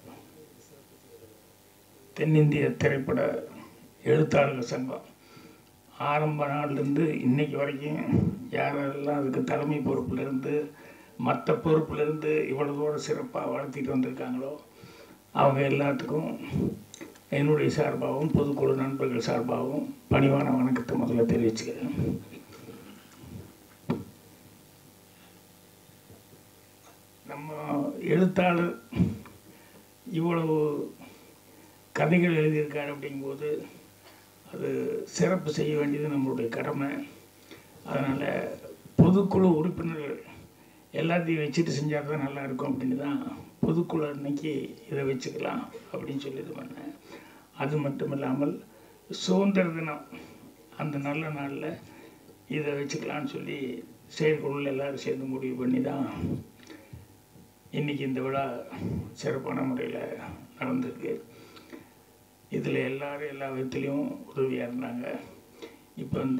தென்னிந்திய திரைப்பட எழுத்தாளர்கள் சங்கம் ஆரம்ப நாள்லேருந்து இன்னைக்கு வரைக்கும் யாரெல்லாம் அதுக்கு தலைமை பொறுப்பிலிருந்து மற்ற பொறுப்பிலிருந்து இவ்வளோ தூரம் சிறப்பாக வளர்த்திட்டு வந்திருக்காங்களோ அவங்க எல்லாத்துக்கும் என்னுடைய சார்பாகவும் பொதுக்குழு நண்பர்கள் சார்பாகவும் பணிவான வணக்கத்தை முதல்ல தெரிவிச்சுக்கிறேன் நம்ம எழுத்தாளர் இவ்வளவு கதைகள் எழுதியிருக்காரு அப்படிங்கும்போது அது சிறப்பு செய்ய வேண்டியது நம்மளுடைய கடமை அதனால் பொதுக்குழு உறுப்பினர்கள் எல்லாத்தையும் வச்சுட்டு செஞ்சால் தான் நல்லா இருக்கும் அப்படின்னு தான் பொதுக்குழு அன்னைக்கு இதை வச்சுக்கலாம் அப்படின்னு சொல்லி இது பண்ணேன் அது மட்டும் இல்லாமல் சுதந்திர தினம் அந்த நல்ல நாளில் இதை வச்சுக்கலான்னு சொல்லி செயற்குழுவில் எல்லாரும் சேர்ந்து முடிவு பண்ணி தான் இன்றைக்கி இந்த விழா சிறப்பான முறையில் நடந்திருக்கு இதில் எல்லாரும் எல்லா விதத்துலேயும் உதவியாக இருந்தாங்க இப்போ இந்த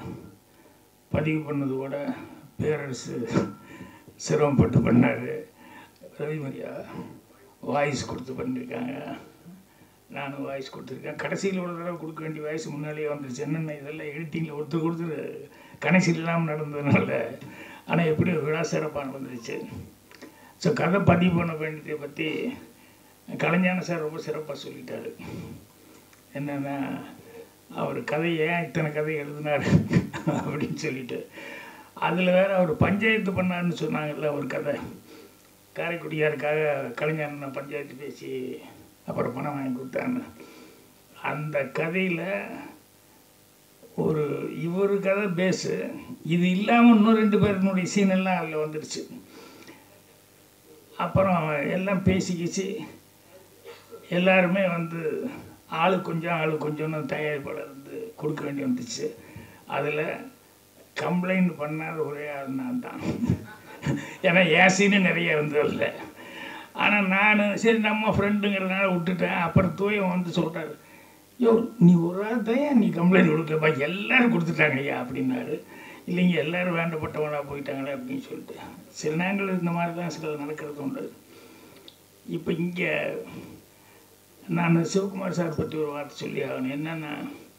பதிவு பண்ணது கூட பேரரசு சிரமப்பட்டு பண்ணார் ரவிமரியா வாய்ஸ் கொடுத்து பண்ணியிருக்காங்க நானும் வாய்ஸ் கொடுத்துருக்கேன் கடைசியில் ஒரு தடவை கொடுக்க வேண்டிய வாய்ஸ் முன்னாலேயே வந்துருச்சு என்னென்ன இதெல்லாம் எடிட்டிங்கில் ஒருத்தர் கொடுத்து கனெக்ஷன் இல்லாமல் நடந்ததுனால ஆனால் எப்படி விழா சிறப்பாக நடந்துருச்சு ஸோ கதை பதிவு பண்ண வேண்டியதை பற்றி கலைஞான சார் ரொம்ப சிறப்பாக சொல்லிட்டாரு என்னென்னா அவர் கதை ஏன் இத்தனை கதை எழுதினார் அப்படின்னு சொல்லிட்டு அதில் வேற அவர் பஞ்சாயத்து பண்ணாருன்னு சொன்னாங்கல்ல ஒரு கதை காரைக்குடியாருக்காக கலைஞர் பஞ்சாயத்து பேசி அப்புறம் பணம் வாங்கி கொடுத்தான்னு அந்த கதையில் ஒரு இவர் கதை பேஸு இது இல்லாமல் இன்னும் ரெண்டு பேருனுடைய சீன் எல்லாம் அதில் வந்துடுச்சு அப்புறம் எல்லாம் பேசிக்கிச்சு எல்லாருமே வந்து ஆளு கொஞ்சம் ஆளு கொஞ்சம்னு தயாரிப்பாளர் வந்து கொடுக்க வேண்டி வந்துச்சு அதில் கம்ப்ளைண்ட் பண்ணாத ஒரே ஆள் நான் தான் ஏன்னா என் சீனு நிறைய வந்ததில்ல ஆனால் நான் சரி நம்ம ஃப்ரெண்டுங்கிறதுனால விட்டுட்டேன் அப்புறம் தூயம் வந்து சொல்கிறாரு யோ நீ ஒரு ஆள் தான் நீ கம்ப்ளைண்ட் கொடுக்கலப்பா எல்லாரும் கொடுத்துட்டாங்க ஐயா அப்படின்னாரு இல்லைங்க எல்லாரும் வேண்டப்பட்டவங்களா போயிட்டாங்களே அப்படின்னு சொல்லிட்டு சில நேரங்கள் இந்த மாதிரி தான் சில நடக்கிறது உண்டு இப்போ இங்கே நான் சிவகுமார் சார் பற்றி ஒரு வார்த்தை சொல்லி ஆகணும் என்னென்னா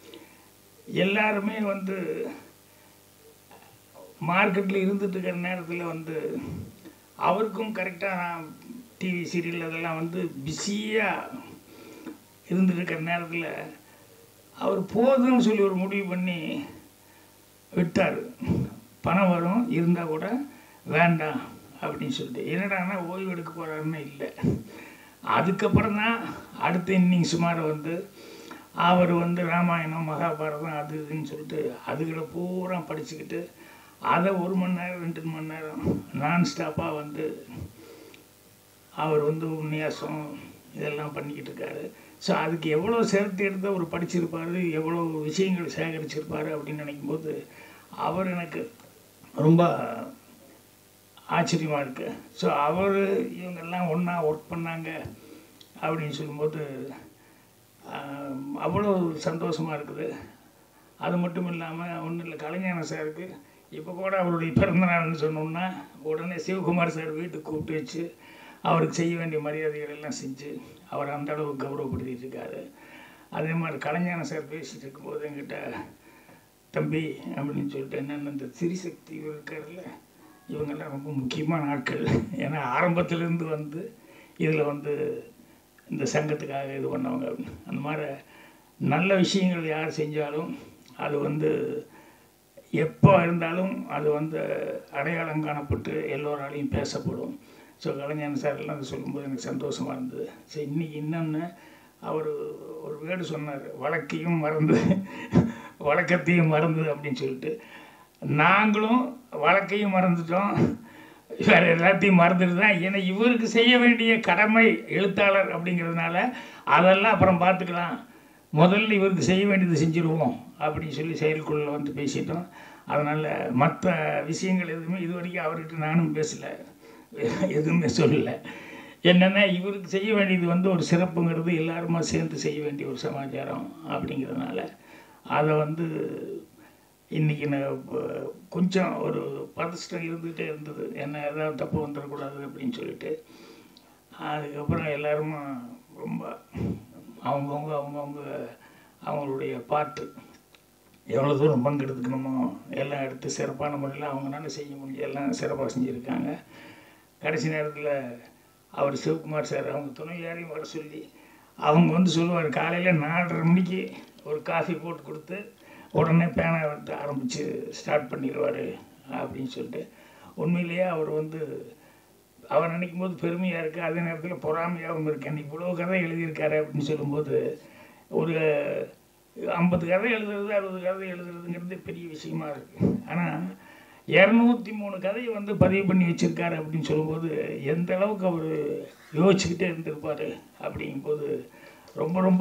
எல்லாருமே வந்து மார்க்கெட்டில் இருந்துட்டு இருக்கிற நேரத்தில் வந்து அவருக்கும் கரெக்டாக நான் டிவி சீரியல் அதெல்லாம் வந்து பிஸியாக இருந்துட்டு இருக்கிற நேரத்தில் அவர் போதும்னு சொல்லி ஒரு முடிவு பண்ணி விட்டார் பணம் வரும் இருந்தால் கூட வேண்டாம் அப்படின்னு சொல்லிட்டு என்னடான்னா ஓய்வு எடுக்க போகிறாருன்னு இல்லை அதுக்கப்புறம் தான் அடுத்த இன்னிங் சுமார் வந்து அவர் வந்து ராமாயணம் மகாபாரதம் அது இதுன்னு சொல்லிட்டு அதுகளை பூரா படிச்சுக்கிட்டு அதை ஒரு மணி நேரம் ரெண்டு மணி நேரம் நான் ஸ்டாப்பாக வந்து அவர் வந்து உன்னியாசம் இதெல்லாம் பண்ணிக்கிட்டு இருக்காரு ஸோ அதுக்கு எவ்வளோ சேர்த்து எடுத்து அவர் படிச்சிருப்பார் எவ்வளோ விஷயங்கள் சேகரிச்சிருப்பார் அப்படின்னு நினைக்கும்போது அவர் எனக்கு ரொம்ப ஆச்சரியமாக இருக்குது ஸோ அவர் இவங்கெல்லாம் ஒன்றா ஒர்க் பண்ணாங்க அப்படின்னு சொல்லும்போது ஆஹ், அவ்வளோ சந்தோஷமாக இருக்குது அது மட்டும் இல்லாமல் ஒன்றும் இல்லை கலைஞான சாருக்கு இப்போ கூட அவருடைய பிறந்தநாள்னு சொன்னோம்னா உடனே சிவகுமார் சார் வீட்டுக்கு கூப்பிட்டு வச்சு அவருக்கு செய்ய வேண்டிய மரியாதைகள் எல்லாம் செஞ்சு அவர் அந்த அளவுக்கு கௌரவப்படுத்திட்டு இருக்காரு அதே மாதிரி கலைஞான சார் பேசிட்டு இருக்கும்போது என்கிட்ட தம்பி அப்படின்னு சொல்லிட்டு என்னென்ன இந்த திரிசக்தி இவர் இருக்கார்ல இவங்கெல்லாம் ரொம்ப முக்கியமான ஆட்கள் ஏன்னா ஆரம்பத்திலேருந்து வந்து இதில் வந்து இந்த சங்கத்துக்காக இது பண்ணவங்க அப்படின்னு அந்த மாதிரி நல்ல விஷயங்கள் யார் செஞ்சாலும் அது வந்து எப்போ இருந்தாலும் அது வந்து அடையாளம் காணப்பட்டு எல்லோராலையும் பேசப்படும் ஸோ கலைஞான சார் எல்லாம் அதை சொல்லும்போது எனக்கு சந்தோஷமாக இருந்தது சரி இன்னைக்கு இன்னொன்று அவர் ஒரு வேர்டு சொன்னார் வழக்கையும் மறந்து வழக்கத்தையும் மறந்து அப்படின்னு சொல்லிட்டு நாங்களும் வழக்கையும் மறந்துட்டோம் வேறு எல்லாத்தையும் மறந்துட்டு தான் ஏன்னா இவருக்கு செய்ய வேண்டிய கடமை எழுத்தாளர் அப்படிங்கிறதுனால அதெல்லாம் அப்புறம் பார்த்துக்கலாம் முதல்ல இவருக்கு செய்ய வேண்டியது செஞ்சுருவோம் அப்படின்னு சொல்லி செயலுக்குள்ள வந்து பேசிட்டோம் அதனால் மற்ற விஷயங்கள் எதுவுமே இது வரைக்கும் அவர்கிட்ட நானும் பேசலை எதுவுமே சொல்லலை என்னென்னா இவருக்கு செய்ய வேண்டியது வந்து ஒரு சிறப்புங்கிறது எல்லாருமா சேர்ந்து செய்ய வேண்டிய ஒரு சமாச்சாரம் அப்படிங்கிறதுனால அதை வந்து இன்றைக்கி நான் இப்போ கொஞ்சம் ஒரு பதஷ்டம் இருந்துகிட்டே இருந்தது என்ன ஏதாவது தப்பு வந்துடக்கூடாது அப்படின்னு சொல்லிட்டு அதுக்கப்புறம் எல்லாரும் ரொம்ப அவங்கவுங்க அவங்கவுங்க அவங்களுடைய பாட்டு எவ்வளோ தூரம் பங்கெடுத்துக்கணுமோ எல்லாம் எடுத்து சிறப்பான முறையில் அவங்களால செய்ய முடிஞ்ச எல்லாம் சிறப்பாக செஞ்சுருக்காங்க கடைசி நேரத்தில் அவர் சிவகுமார் சார் அவங்க துணைவியாரையும் வர சொல்லி அவங்க வந்து சொல்லுவார் காலையில் நாலரை மணிக்கு ஒரு காஃபி போட்டு கொடுத்து உடனே பேனா எடுத்து ஆரம்பித்து ஸ்டார்ட் பண்ணிடுவார் அப்படின்னு சொல்லிட்டு உண்மையிலேயே அவர் வந்து அவர் நினைக்கும் போது பெருமையாக இருக்குது அதே நேரத்தில் பொறாமையாகவும் இருக்கு அன்றைக்கி இவ்வளோ கதை எழுதியிருக்காரு அப்படின்னு சொல்லும்போது ஒரு ஐம்பது கதை எழுதுறது அறுபது கதை எழுதுறதுங்கிறது பெரிய விஷயமா இருக்குது ஆனால் இரநூத்தி மூணு கதையை வந்து பதிவு பண்ணி வச்சுருக்காரு அப்படின்னு சொல்லும்போது எந்த அளவுக்கு அவர் யோசிச்சுக்கிட்டே இருந்திருப்பார் அப்படிங்கும்போது ரொம்ப ரொம்ப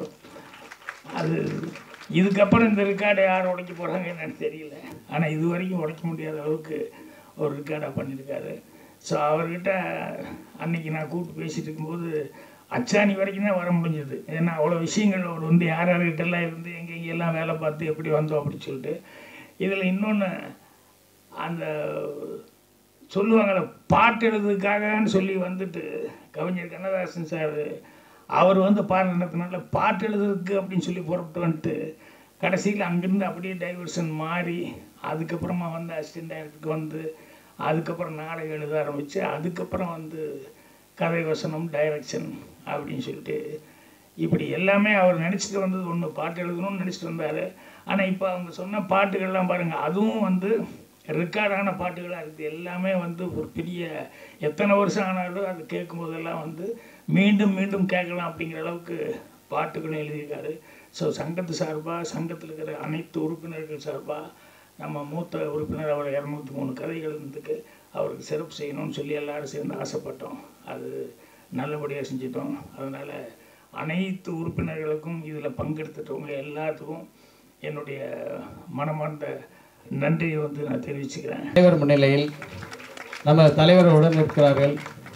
அது இதுக்கப்புறம் இந்த ரெக்கார்டை யார் உடைக்க போகிறாங்க என்னன்னு தெரியல ஆனால் இது வரைக்கும் உடைக்க முடியாத அளவுக்கு ஒரு ரெக்கார்டாக பண்ணியிருக்காரு ஸோ அவர்கிட்ட அன்னைக்கு நான் கூப்பிட்டு பேசிட்டு இருக்கும்போது அச்சாணி வரைக்கும் தான் வர முடிஞ்சது ஏன்னா அவ்வளோ விஷயங்கள் அவர் வந்து யார் யார்கிட்டலாம் இருந்து எங்கே எங்கெல்லாம் வேலை பார்த்து எப்படி வந்தோம் அப்படின்னு சொல்லிட்டு இதில் இன்னொன்று அந்த சொல்லுவாங்கள்ல பாட்டு எழுதுறதுக்காகன்னு சொல்லி வந்துட்டு கவிஞர் கண்ணதாசன் சார் அவர் வந்து பாடுறதுனால பாட்டு எழுதுறதுக்கு அப்படின்னு சொல்லி புறப்பட்டு வந்துட்டு கடைசியில் அங்கேருந்து அப்படியே டைவர்ஷன் மாறி அதுக்கப்புறமா வந்து அசிஸ்டன்ட் டைரக்டருக்கு வந்து அதுக்கப்புறம் நாடகம் எழுத ஆரம்பித்து அதுக்கப்புறம் வந்து கதை வசனம் டைரக்ஷன் அப்படின்னு சொல்லிட்டு இப்படி எல்லாமே அவர் நினச்சிட்டு வந்தது ஒன்று பாட்டு எழுதணும்னு நினச்சிட்டு வந்தார் ஆனால் இப்போ அவங்க சொன்ன பாட்டுகள்லாம் பாருங்கள் அதுவும் வந்து ரெக்கார்டான பாட்டுகளாக இருக்குது எல்லாமே வந்து ஒரு பெரிய எத்தனை வருஷம் ஆனாலும் அது கேட்கும்போதெல்லாம் வந்து மீண்டும் மீண்டும் கேட்கலாம் அப்படிங்கிற அளவுக்கு பாட்டுகளும் எழுதியிருக்காரு ஸோ சங்கத்து சார்பாக சங்கத்தில் இருக்கிற அனைத்து உறுப்பினர்கள் சார்பாக நம்ம மூத்த உறுப்பினர் அவர் இரநூத்தி மூணு கதைகள் இருந்துக்கு அவருக்கு சிறப்பு செய்யணும்னு சொல்லி எல்லாரும் சேர்ந்து ஆசைப்பட்டோம் அது நல்லபடியாக செஞ்சிட்டோம் அதனால் அனைத்து உறுப்பினர்களுக்கும் இதில் பங்கெடுத்துட்டவங்க எல்லாத்துக்கும் என்னுடைய மனமார்ந்த நன்றியை வந்து நான் தெரிவிச்சுக்கிறேன் தலைவர் முன்னிலையில் நம்ம தலைவர் உடன் இருக்கிறார்கள்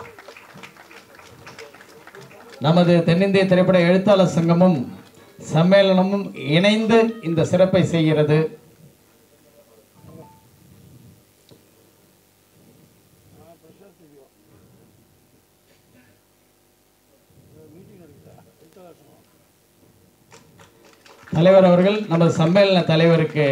நமது தென்னிந்திய திரைப்பட எழுத்தாளர் சங்கமும் சம்மேளனமும் இணைந்து இந்த சிறப்பை செய்கிறது தலைவர் அவர்கள் நமது சம்மேளன தலைவருக்கு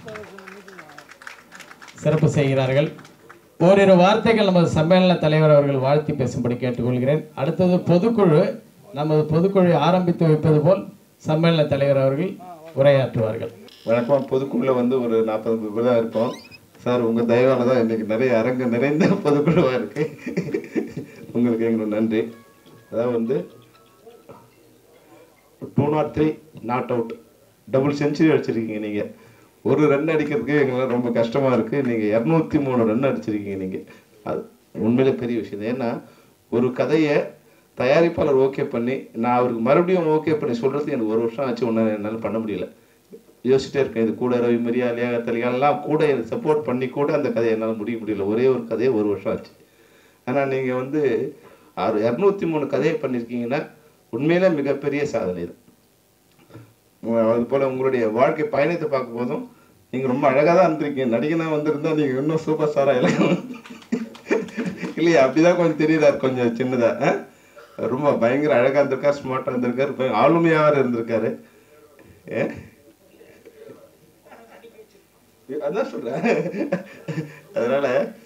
சிறப்பு செய்கிறார்கள் ஓரிரு வார்த்தைகள் நமது சம்மேளன தலைவர் அவர்கள் வாழ்த்தி பேசும்படி கேட்டுக்கொள்கிறேன் அடுத்தது பொதுக்குழு நமது பொதுக்குழு ஆரம்பித்து வைப்பது போல் சம்மேளன தலைவர் அவர்கள் உரையாற்றுவார்கள் வணக்கம் பொதுக்குழுல வந்து ஒரு நாற்பது பேர் தான் இருப்போம் சார் உங்கள் தயவால தான் இன்னைக்கு நிறைய அரங்கு நிறைந்த பொதுக்குழுவாக இருக்கு உங்களுக்கு எங்களோட நன்றி அதாவது வந்து two nought three not out double century அடிச்சிருக்கீங்க நீங்கள் ஒரு ரன் அடிக்கிறதுக்கு எங்களால் ரொம்ப கஷ்டமாக இருக்குது நீங்கள் இரநூத்தி மூணு ரன் அடிச்சிருக்கீங்க நீங்கள் அது உண்மையிலே பெரிய விஷயம் ஏன்னா ஒரு கதையை தயாரிப்பாளர் ஓகே பண்ணி நான் அவருக்கு மறுபடியும் ஓகே பண்ணி சொல்கிறதுக்கு எனக்கு ஒரு வருஷம் ஆச்சு ஒன்றும் என்னால் பண்ண முடியல யோசிச்சுட்டே இருக்கேன் இது கூட ரவி மரியா லியாக எல்லாம் கூட எனக்கு சப்போர்ட் பண்ணி கூட அந்த கதையை என்னால் முடிய முடியல ஒரே ஒரு கதையை ஒரு வருஷம் ஆச்சு ஆனால் நீங்கள் வந்து ஆறு இரநூத்தி மூணு கதையை பண்ணியிருக்கீங்கன்னா உண்மையிலே மிகப்பெரிய சாதனை இது அது போல் உங்களுடைய வாழ்க்கை பயணத்தை பார்க்கும் போதும் நீங்கள் ரொம்ப அழகாக தான் இருந்திருக்கீங்க நடிகனாக வந்திருந்தா நீங்கள் இன்னும் சூப்பர் ஸ்டாராக இல்லை இல்லையா அப்படிதான் கொஞ்சம் தெரியுதாரு கொஞ்சம் சின்னதாக ரொம்ப பயங்கர அழகாக இருந்திருக்கார் ஸ்மார்ட்டாக இருந்திருக்காரு பய- ஆளுமையாக இருந்திருக்காரு ஏ அதான் சொல்கிறேன் அதனால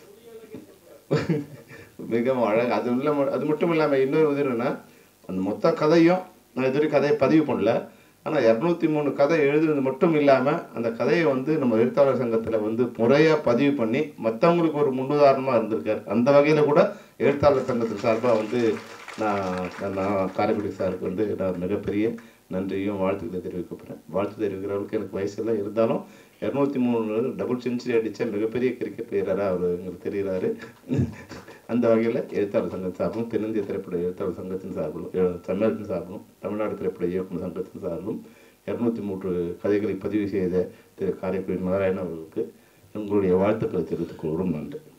மிகவும் அழகு அது இல்லை அது மட்டும் இல்லாமல் இன்னொரு இது என்னன்னா அந்த மொத்த கதையும் நான் இது வரைக்கும் கதையை பதிவு பண்ணல ஆனால் இரநூத்தி மூணு கதை எழுதுனது மட்டும் இல்லாமல் அந்த கதையை வந்து நம்ம எழுத்தாளர் சங்கத்தில் வந்து முறையாக பதிவு பண்ணி மற்றவங்களுக்கு ஒரு முன்னுதாரணமாக இருந்திருக்காரு அந்த வகையில் கூட எழுத்தாளர் சங்கத்தின் சார்பாக வந்து நான் நான் காரைக்குடி சாருக்கு வந்து நான் மிகப்பெரிய நன்றியும் வாழ்த்துக்களை தெரிவிக்க போகிறேன் வாழ்த்து தெரிவிக்கிற அளவுக்கு எனக்கு வயசில் இருந்தாலும் இரநூத்தி மூணு டபுள் செஞ்சுரி அடித்த மிகப்பெரிய கிரிக்கெட் பிளேயராக அவர் எங்களுக்கு தெரிகிறாரு அந்த வகையில் எழுத்தாளர் சங்கம் சார்பும் தென்னிந்திய திரைப்பட எழுத்தாளர் சங்கத்தின் சார்பிலும் எழு- தமிழகத்தின் சார்பிலும் தமிழ்நாடு திரைப்பட இயக்குநர் சங்கத்தின் சார்பிலும் இரநூத்தி மூன்று கதைகளை பதிவு செய்த திரு காரைக்குடி நாராயணன் அவர்களுக்கு உங்களுடைய வாழ்த்துக்களை தெரிவித்துக் கொள்கிறோம் நன்றி